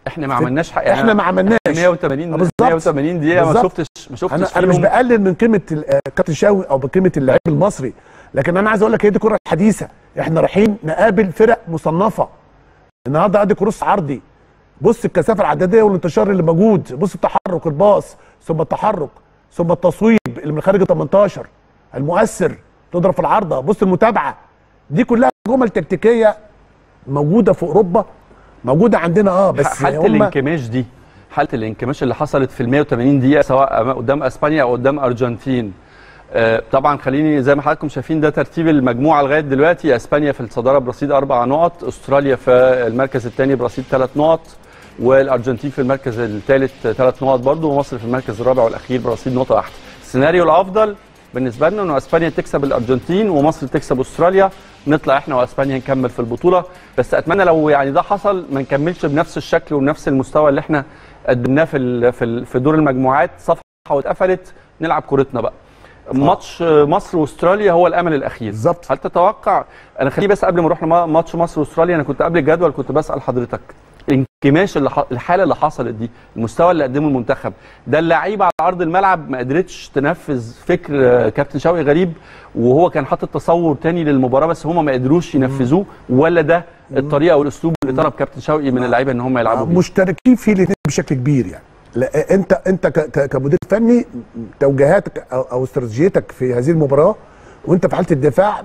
احنا ما عملناش حاجه احنا ما عملناش 180 بالظبط. 180 دقيقه ما بالظبط. شفتش ما شفتش انا انا مش فيهم- بقلل من قيمه ال- آه، كابتن شاوي او بقيمه اللعيب المصري لكن انا عايز اقول لك هي دي كره حديثه احنا رايحين نقابل فرق مصنفه النهارده ادي كروس عرضي بص الكثافه العدديه والانتشار اللي موجود بص التحرك الباص ثم التحرك ثم التصويب اللي من خارج ال 18 المؤثر تضرب في العارضه بص المتابعه دي كلها جمل تكتيكيه موجوده في اوروبا موجوده عندنا اه بس حاله هم الانكماش دي حاله الانكماش اللي حصلت في ال 180 دقيقه سواء أما- قدام اسبانيا او قدام ارجنتين آه، طبعا خليني زي ما حضراتكم شايفين ده ترتيب المجموعه لغايه دلوقتي اسبانيا في الصداره برصيد اربع نقط استراليا في المركز الثاني برصيد ثلاث نقط والارجنتين في المركز الثالث ثلاث نقط برضه ومصر في المركز الرابع والاخير برصيد نقطه واحده السيناريو الافضل بالنسبه لنا انه اسبانيا تكسب الارجنتين ومصر تكسب استراليا نطلع احنا واسبانيا نكمل في البطوله بس اتمنى لو يعني ده حصل ما نكملش بنفس الشكل ونفس المستوى اللي احنا قدمناه في ال- في ال- في دور المجموعات صفحه واتقفلت نلعب كورتنا بقى ماتش مصر واستراليا هو الامل الاخير بالظبط. هل تتوقع انا خليني بس قبل ما نروح لماتش مصر واستراليا انا كنت قبل الجدول كنت بسال حضرتك الانكماش اللي ح... الحاله اللي حصلت دي المستوى اللي قدمه المنتخب ده اللعيبه على ارض الملعب ما قدرتش تنفذ فكر آه، كابتن شوقي غريب وهو كان حاطط تصور تاني للمباراه بس هم ما قدروش ينفذوه ولا ده الطريقه والاسلوب اللي طلب كابتن شوقي من اللعيبه ان هم يلعبوا بيه مشتركين فيه الاثنين بشكل كبير يعني لا انت انت ك- ك- كمدير فني توجيهاتك او, أو استراتيجيتك في هذه المباراه وانت في حاله الدفاع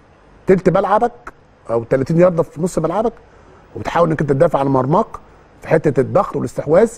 تلت ملعبك او 30 يارده في نص ملعبك وبتحاول انك انت تدافع على مرماك في حته الضغط والاستحواذ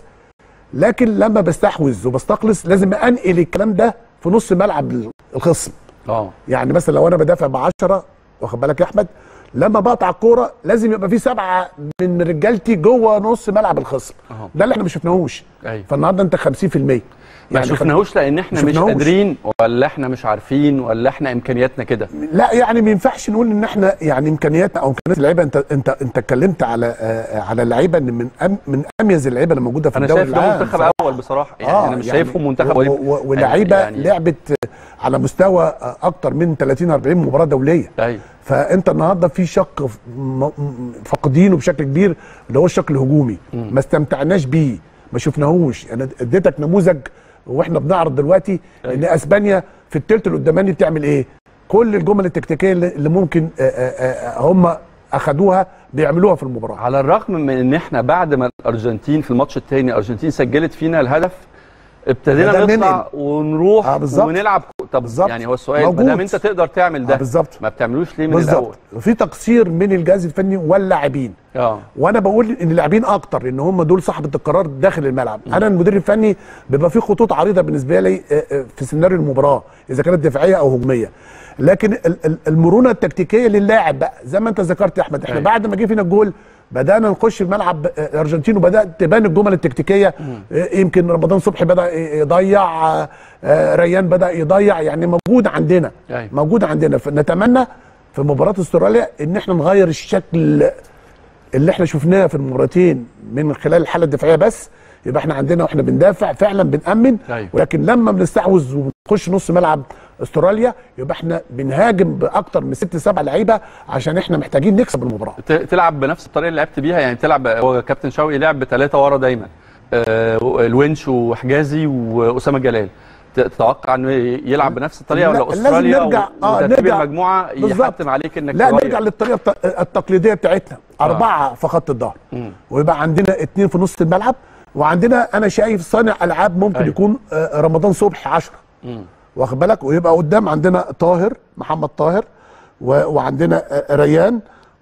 لكن لما بستحوذ وبستخلص لازم انقل الكلام ده في نص ملعب الخصم اه يعني مثلا لو انا بدافع ب 10 واخد بالك يا احمد لما بقطع الكوره لازم يبقى في سبعه من رجالتي جوه نص ملعب الخصم أهو. ده اللي احنا ما شفناهوش ايوه فالنهارده انت 50% ما يعني شفناهوش لان احنا ما مش شفناهوش. قادرين ولا احنا مش عارفين ولا احنا امكانياتنا كده لا يعني ما ينفعش نقول ان احنا يعني امكانياتنا او امكانيات اللعيبه انت انت انت اتكلمت على آه على اللعيبه ان من أم من اميز اللعيبه اللي موجوده في انا الدوري شايف ده العام منتخب بصراحة. اول بصراحه يعني انا مش شايفهم منتخب و- وليد. و- ولعيبه يعني- لعبت على مستوى آه، اكتر من 30 40 مباراه دوليه ايوه فانت النهارده في شق ف- م- م- فاقدينه بشكل كبير اللي هو الشق الهجومي ما استمتعناش بيه ما شفناهوش انا اديتك نموذج واحنا بنعرض دلوقتي ان اسبانيا في الثلث القداماني بتعمل ايه كل الجمل التكتيكيه اللي اللي ممكن آه، آه، آه، هم اخذوها بيعملوها في المباراه على الرغم من ان احنا بعد ما الارجنتين في الماتش الثاني الارجنتين سجلت فينا الهدف ابتدينا بدأنا نطلع ننقل. ونروح آه، بالظبط. ونلعب كو- طب بالظبط. يعني هو السؤال ما موجود. دام انت تقدر تعمل ده آه، بالظبط. ما بتعملوش ليه من الاول بالظبط في تقصير من الجهاز الفني واللاعبين اه وانا بقول ان اللاعبين اكتر ان هم دول صاحبه القرار داخل الملعب انا المدير الفني بيبقى في خطوط عريضه بالنسبه لي آه، آه، في سيناريو المباراه اذا كانت دفاعيه او هجوميه لكن ال- ال- المرونه التكتيكيه للاعب بقى زي ما انت ذكرت يا احمد احنا أيوة. بعد ما جه فينا الجول بدانا نخش الملعب آه، الارجنتين وبدات تبان الجمل التكتيكيه آه، يمكن رمضان صبحي بدا يضيع آه، آه، ريان بدا يضيع يعني موجود عندنا أيوة. موجود عندنا فنتمنى في مباراه استراليا ان احنا نغير الشكل اللي احنا شفناه في المباراتين من خلال الحاله الدفاعيه بس يبقى احنا عندنا واحنا بندافع فعلا بنامن أيوة. ولكن لما بنستحوذ وبنخش نص ملعب استراليا يبقى احنا بنهاجم باكتر من ست سبع لعيبه عشان احنا محتاجين نكسب المباراه ت- تلعب بنفس الطريقه اللي لعبت بيها يعني تلعب هو كابتن شوقي لعب بثلاثه ورا دايما آه الونش وحجازي واسامه جلال ت- تتوقع انه يلعب بنفس الطريقه لا، ولا لازم استراليا نرجع- و- آه، وترتيب نرجع- المجموعه بالظبط. يحتم عليك انك لا تغير. نرجع للطريقه الت- التقليديه بتاعتنا اربعه في خط الظهر ويبقى عندنا اثنين في نص الملعب وعندنا انا شايف صانع العاب ممكن أيوة. يكون آه، رمضان صبحي 10 مم. واخد بالك ويبقى قدام عندنا طاهر محمد طاهر و- وعندنا آه، ريان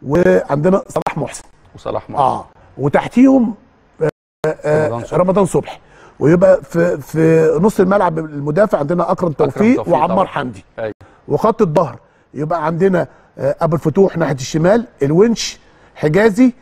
وعندنا صلاح محسن وصلاح محسن اه وتحتيهم آه، رمضان صبحي. رمضان صبحي ويبقى في في نص الملعب المدافع عندنا اكرم توفيق توفيق وعمار طبعا. حمدي أيوة. وخط الظهر يبقى عندنا آه، ابو الفتوح ناحيه الشمال الونش حجازي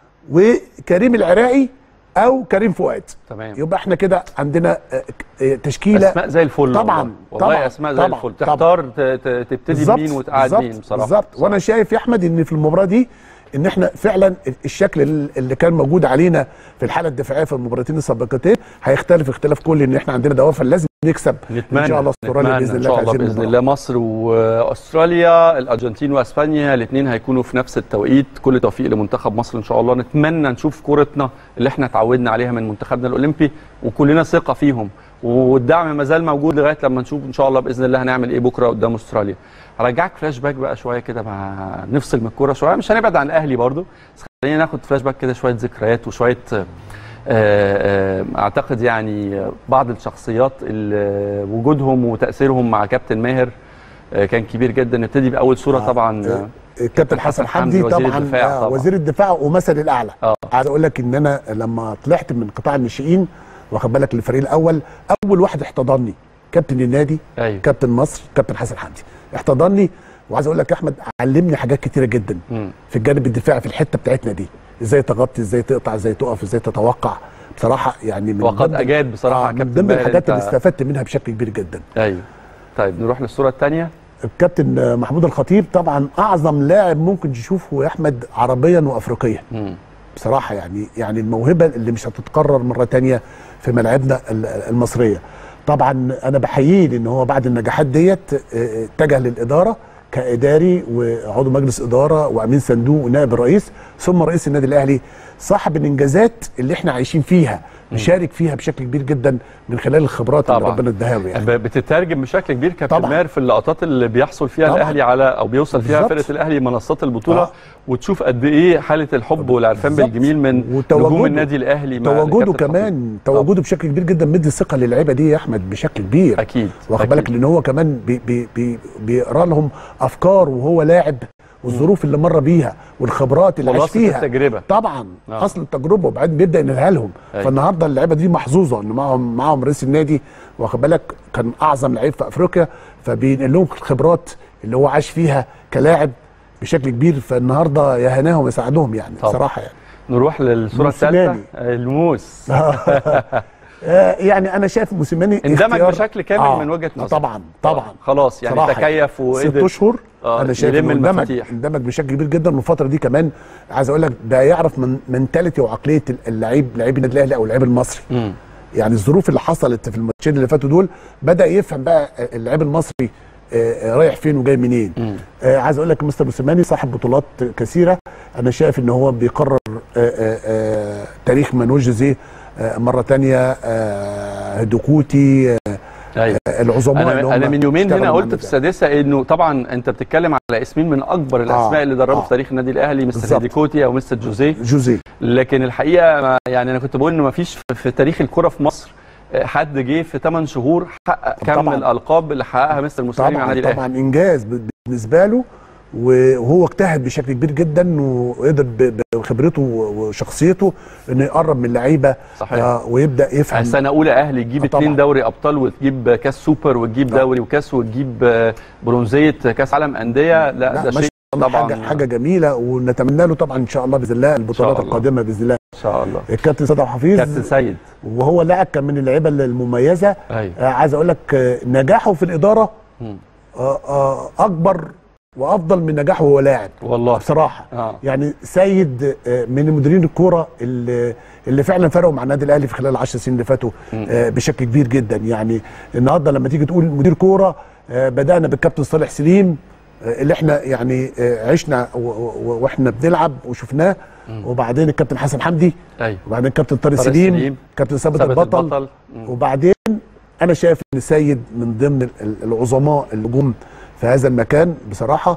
وكريم العراقي او كريم فؤاد تمام يبقى احنا كده عندنا آه، آه، تشكيله اسماء زي الفل طبعاً، والله, والله طبعاً، اسماء زي طبعاً، الفل طبعاً. تختار ت- ت- تبتدي بمين وتقعد مين بصراحه بالظبط وانا شايف يا احمد ان في المباراه دي ان احنا فعلا الشكل اللي كان موجود علينا في الحاله الدفاعيه في المباراتين السابقتين هيختلف اختلاف كلي ان احنا عندنا دوافع لازم نكسب نتمنى ان شاء الله استراليا نتمنى باذن ان الله شاء في الله هذه باذن المباراة. الله مصر واستراليا الارجنتين واسبانيا الاثنين هيكونوا في نفس التوقيت كل توفيق لمنتخب مصر ان شاء الله نتمنى نشوف كورتنا اللي احنا اتعودنا عليها من منتخبنا الاولمبي وكلنا ثقه فيهم والدعم ما زال موجود لغايه لما نشوف ان شاء الله باذن الله هنعمل ايه بكره قدام استراليا هرجعك فلاش باك بقى شويه كده مع نفصل من الكوره شويه مش هنبعد عن الاهلي برضو بس خلينا ناخد فلاش باك كده شويه ذكريات وشويه آه، آه، اعتقد يعني بعض الشخصيات اللي وجودهم وتاثيرهم مع كابتن ماهر آه، كان كبير جدا نبتدي باول صوره آه، طبعا آه، الكابتن حسن حمدي وزير طبعا الدفاع آه، طبعا. وزير الدفاع ومثل الاعلى اه عايز اقول لك ان انا لما طلعت من قطاع الناشئين واخد بالك للفريق الاول اول واحد احتضني كابتن النادي ايوه كابتن مصر كابتن حسن حمدي احتضني وعايز اقول لك يا احمد علمني حاجات كتيره جدا مم. في الجانب الدفاعي في الحته بتاعتنا دي ازاي تغطي ازاي تقطع ازاي تقف ازاي تتوقع بصراحه يعني من وقد ضمن- اجاد بصراحه آه من كابتن ضمن ماهر الحاجات أنت- اللي استفدت منها بشكل كبير جدا ايوه طيب نروح للصوره الثانيه الكابتن محمود الخطيب طبعا اعظم لاعب ممكن تشوفه يا احمد عربيا وافريقيا بصراحه يعني يعني الموهبه اللي مش هتتكرر مره تانية في ملاعبنا ال- المصريه طبعا انا بحييه لان هو بعد النجاحات ديت آه، اتجه للاداره كاداري وعضو مجلس اداره وامين صندوق ونائب الرئيس ثم رئيس النادي الاهلي صاحب الانجازات اللي احنا عايشين فيها مشارك فيها بشكل كبير جدا من خلال الخبرات اللي طبعاً. ربنا اداها له يعني ب- بتترجم بشكل كبير كابتن طبعاً. ماهر في اللقطات اللي بيحصل فيها طبعاً. الاهلي على او بيوصل فيها بالظبط. فرقه الاهلي منصات البطوله آه. وتشوف قد ايه حاله الحب والعرفان بالظبط. بالجميل من وتواجده- نجوم النادي الاهلي مع تواجده الكابتن كمان خطيب. تواجده بشكل كبير جدا مدي ثقه للعيبه دي يا احمد بشكل كبير اكيد واخد أكيد. بالك لان هو كمان بي بي بي بيقرا لهم افكار وهو لاعب والظروف اللي مر بيها والخبرات اللي عاش خلاصة فيها التجربة. طبعا آه. حصل التجربه وبعدين بيبدا ينقلها لهم أيوة. فالنهارده اللعيبه دي محظوظه ان معاهم معاهم رئيس النادي واخد بالك كان اعظم لعيب في افريقيا فبينقل لهم الخبرات اللي هو عاش فيها كلاعب بشكل كبير فالنهارده يا هناهم يساعدهم يعني طبعا. بصراحه يعني نروح للصوره موسيماني. الثالثه الموس آه، يعني انا شايف موسيماني اندمج اختيار- بشكل كامل آه، من وجهه آه، نظري طبعا طبعا خلاص يعني صراحة تكيف ست وقدر اشهر آه، انا شايف يلم انه اندمج المفاتيح. اندمج بشكل كبير جدا والفتره دي كمان عايز اقول لك ده يعرف من منتاليتي وعقليه اللعيب لعيب النادي الاهلي او اللعيب المصري مم. يعني الظروف اللي حصلت في الماتشين اللي فاتوا دول بدا يفهم بقى اللعيب المصري آه، آه، رايح فين وجاي منين مم. آه، عايز اقول لك مستر موسيماني صاحب بطولات كثيره انا شايف ان هو بيقرر آه، آه، آه، تاريخ مانويل جوزيه آه، مره تانية آه، هدوكوتي آه، ايوه العظماء اللي هم انا انا من يومين اشتغلوا هنا مع قلت النادي في السادسه انه طبعا انت بتتكلم على اسمين من اكبر الاسماء اللي دربوا آه. في تاريخ النادي الاهلي مستر بالظبط. هيديكوتي او مستر جوزيه جوزيه لكن الحقيقه ما يعني انا كنت بقول انه ما فيش في- في تاريخ الكره في مصر آه، حد جه في 8 شهور حقق كم طبعاً. الالقاب اللي حققها مستر موسيماني مع طبعا النادي طبعا الاهلي انجاز ب- بالنسبه له وهو اجتهد بشكل كبير جدا وقدر ب- بخبرته وشخصيته انه يقرب من اللعيبه صحيح. آه، ويبدا يفهم سنه اولى اهلي تجيب آه، طبعاً. اثنين دوري ابطال وتجيب كاس سوبر وتجيب طبعاً. دوري وكاس وتجيب آه، برونزيه كاس عالم انديه لا, لا ده ما شيء شاء الله طبعا حاجه حاجه جميله ونتمنى له طبعا ان شاء الله باذن الله البطولات الله. القادمه باذن الله ان شاء الله الكابتن سيد عبد الحفيظ كابتن سيد وهو لاعب كان من اللعيبه المميزه ايوه آه عايز اقول لك آه، نجاحه في الاداره مم. آه آه اكبر وافضل من نجاحه وهو لاعب والله بصراحه اه يعني سيد آه، من مديرين الكوره اللي اللي فعلا فرقوا مع النادي الاهلي في خلال العشر سنين اللي فاتوا آه، بشكل كبير جدا يعني النهارده لما تيجي تقول مدير كوره آه، بدانا بالكابتن صالح سليم آه، اللي احنا يعني آه، عشنا و- و- واحنا بنلعب وشفناه وبعدين الكابتن حسن حمدي ايوه وبعدين الكابتن طارق طارق سليم سليم. كابتن ثابت ثابت البطل, البطل. مم. وبعدين انا شايف ان سيد من ضمن ال- ال- العظماء اللي جم في هذا المكان بصراحه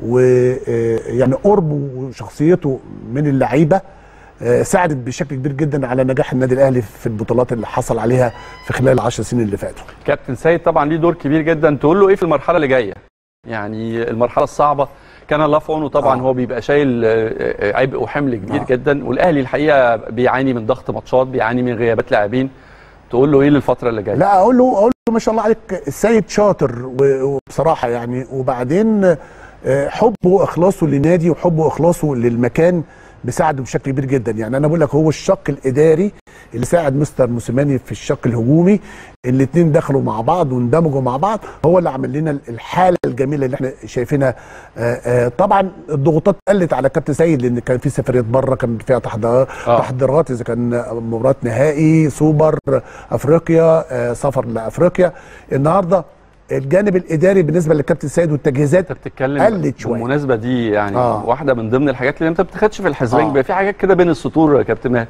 ويعني قربه وشخصيته من اللعيبه آه، ساعدت بشكل كبير جدا على نجاح النادي الاهلي في البطولات اللي حصل عليها في خلال العشر سنين اللي فاتوا كابتن سيد طبعا ليه دور كبير جدا تقول له ايه في المرحله اللي جايه يعني المرحله الصعبه كان الله في عونه طبعا آه. هو بيبقى شايل آه، آه، عبء وحمل كبير آه. جدا والاهلي الحقيقه بيعاني من ضغط ماتشات بيعاني من غيابات لاعبين تقول له ايه للفتره اللي جايه لا اقول له اقول له ما شاء الله عليك السيد شاطر و- وبصراحه يعني وبعدين آه، حبه واخلاصه للنادي وحبه واخلاصه للمكان بيساعده بشكل كبير جدا يعني انا بقول لك هو الشق الاداري اللي ساعد مستر موسيماني في الشق الهجومي الاثنين دخلوا مع بعض واندمجوا مع بعض هو اللي عمل لنا الحاله الجميله اللي احنا شايفينها آآ آآ طبعا الضغوطات قلت على كابتن سيد لان كان في سفريات بره كان فيها تحضيرات آه. تحضيرات اذا كان مباراه نهائي سوبر افريقيا آه، سفر لافريقيا النهارده الجانب الاداري بالنسبه للكابتن سيد والتجهيزات انت بتتكلم قلت شوية. بالمناسبه دي يعني آه. آه. واحده من ضمن الحاجات اللي انت ما بتاخدش في الحسبان آه. بيبقى في حاجات كده بين السطور يا كابتن ماهر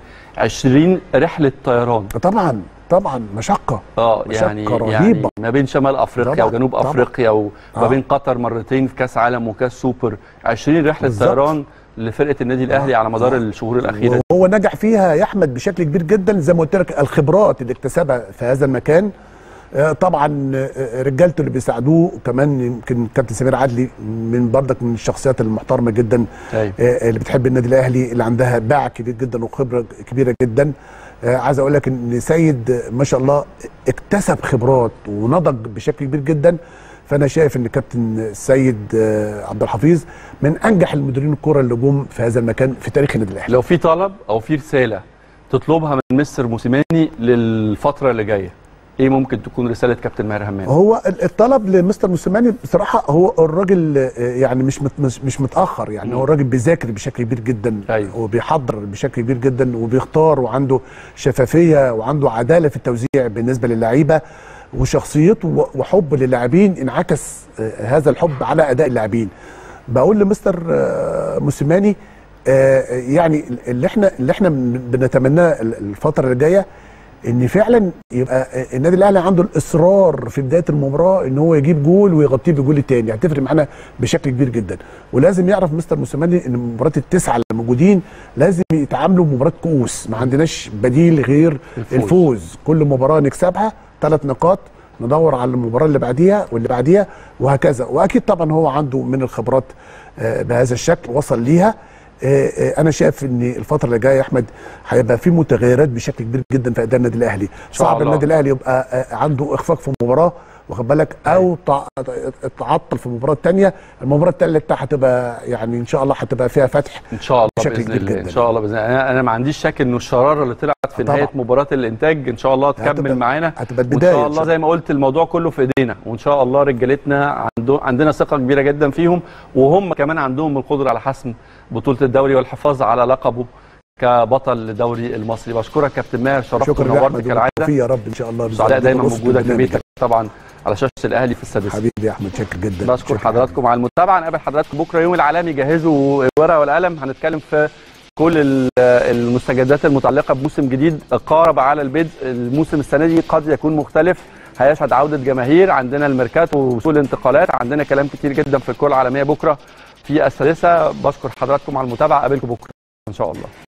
20 رحله طيران طبعا طبعا مشقه اه مشقة يعني رهيبة. يعني ما بين شمال افريقيا طبعاً، وجنوب طبعاً. افريقيا وما آه. بين قطر مرتين في كاس عالم وكاس سوبر 20 رحله بالظبط. طيران لفرقه النادي الاهلي على مدار آه. الشهور الاخيره وهو نجح فيها يا احمد بشكل كبير جدا زي ما قلت لك الخبرات اللي اكتسبها في هذا المكان آه، طبعا آه، رجالته اللي بيساعدوه وكمان يمكن كابتن سمير عدلي من بردك من الشخصيات المحترمه جدا أيوة. آه، اللي بتحب النادي الاهلي اللي عندها باع كبير جدا وخبره كبيره جدا آه، عايز اقول لك ان سيد آه، ما شاء الله اكتسب خبرات ونضج بشكل كبير جدا فانا شايف ان كابتن السيد آه، عبد الحفيظ من انجح المديرين الكره اللي جم في هذا المكان في تاريخ النادي الاهلي لو في طلب او في رساله تطلبها من مستر موسيماني للفتره اللي جايه ايه ممكن تكون رساله كابتن ماهر همام هو ال- الطلب لمستر موسيماني بصراحه هو الراجل آه، يعني مش مت مش مش متاخر يعني هو الراجل بيذاكر بشكل كبير جدا أيوة. وبيحضر بشكل كبير جدا وبيختار وعنده شفافيه وعنده عداله في التوزيع بالنسبه للعيبه وشخصيته و- وحب للاعبين انعكس آه، هذا الحب على اداء اللاعبين بقول لمستر آه، موسيماني آه، يعني اللي احنا اللي احنا بن- بنتمناه الفتره اللي جايه ان فعلا يبقى النادي الاهلي عنده الاصرار في بدايه المباراه ان هو يجيب جول ويغطيه بجول الثاني هتفرق معانا بشكل كبير جدا ولازم يعرف مستر موسيماني ان مباراه التسعه اللي موجودين لازم يتعاملوا مباراه كؤوس ما عندناش بديل غير الفوز. الفوز, الفوز. كل مباراه نكسبها ثلاث نقاط ندور على المباراه اللي بعديها واللي بعديها وهكذا واكيد طبعا هو عنده من الخبرات آه، بهذا الشكل وصل ليها آه، آه، انا شايف ان الفتره اللي جايه يا احمد هيبقى في متغيرات بشكل كبير جدا في اداء النادي الاهلي شاء صعب الله. النادي الاهلي يبقى آه، عنده اخفاق في مباراه واخد بالك او تع- تعطل في المباراه الثانيه المباراه الثالثه هتبقى يعني ان شاء الله هتبقى فيها فتح ان شاء الله بشكل باذن كبير الله ان جدا. شاء الله باذن الله انا, أنا ما عنديش شك انه الشراره اللي طلعت في طبعا. نهايه مباراه الانتاج ان شاء الله تكمل هتبقى- معانا هتبقى وان البداية شاء إن الله شاء زي ما قلت الموضوع كله في ايدينا وان شاء الله رجالتنا عنده عندنا ثقه كبيره جدا فيهم وهم كمان عندهم القدره على حسم بطوله الدوري والحفاظ على لقبه كبطل الدوري المصري بشكرك كابتن ماهر شرفت شكرا يا ونورت احمد كالعاده وبالتوفيق يا رب ان شاء الله سعداء دايما بالوصف موجوده في للبرنامج. بيتك طبعا على شاشه الاهلي في السادسه حبيبي يا احمد شكرا جدا بشكر شكراً. حضراتكم على المتابعه نقابل حضراتكم بكره يوم العالمي جهزوا الورقه والقلم هنتكلم في كل ال- المستجدات المتعلقه بموسم جديد قارب على البدء الموسم السنه دي قد يكون مختلف هيشهد عوده جماهير عندنا الميركاتو وسوق الانتقالات عندنا كلام كتير جدا في الكره العالميه بكره في السادسه بشكر حضراتكم على المتابعه قابلكم بكره ان شاء الله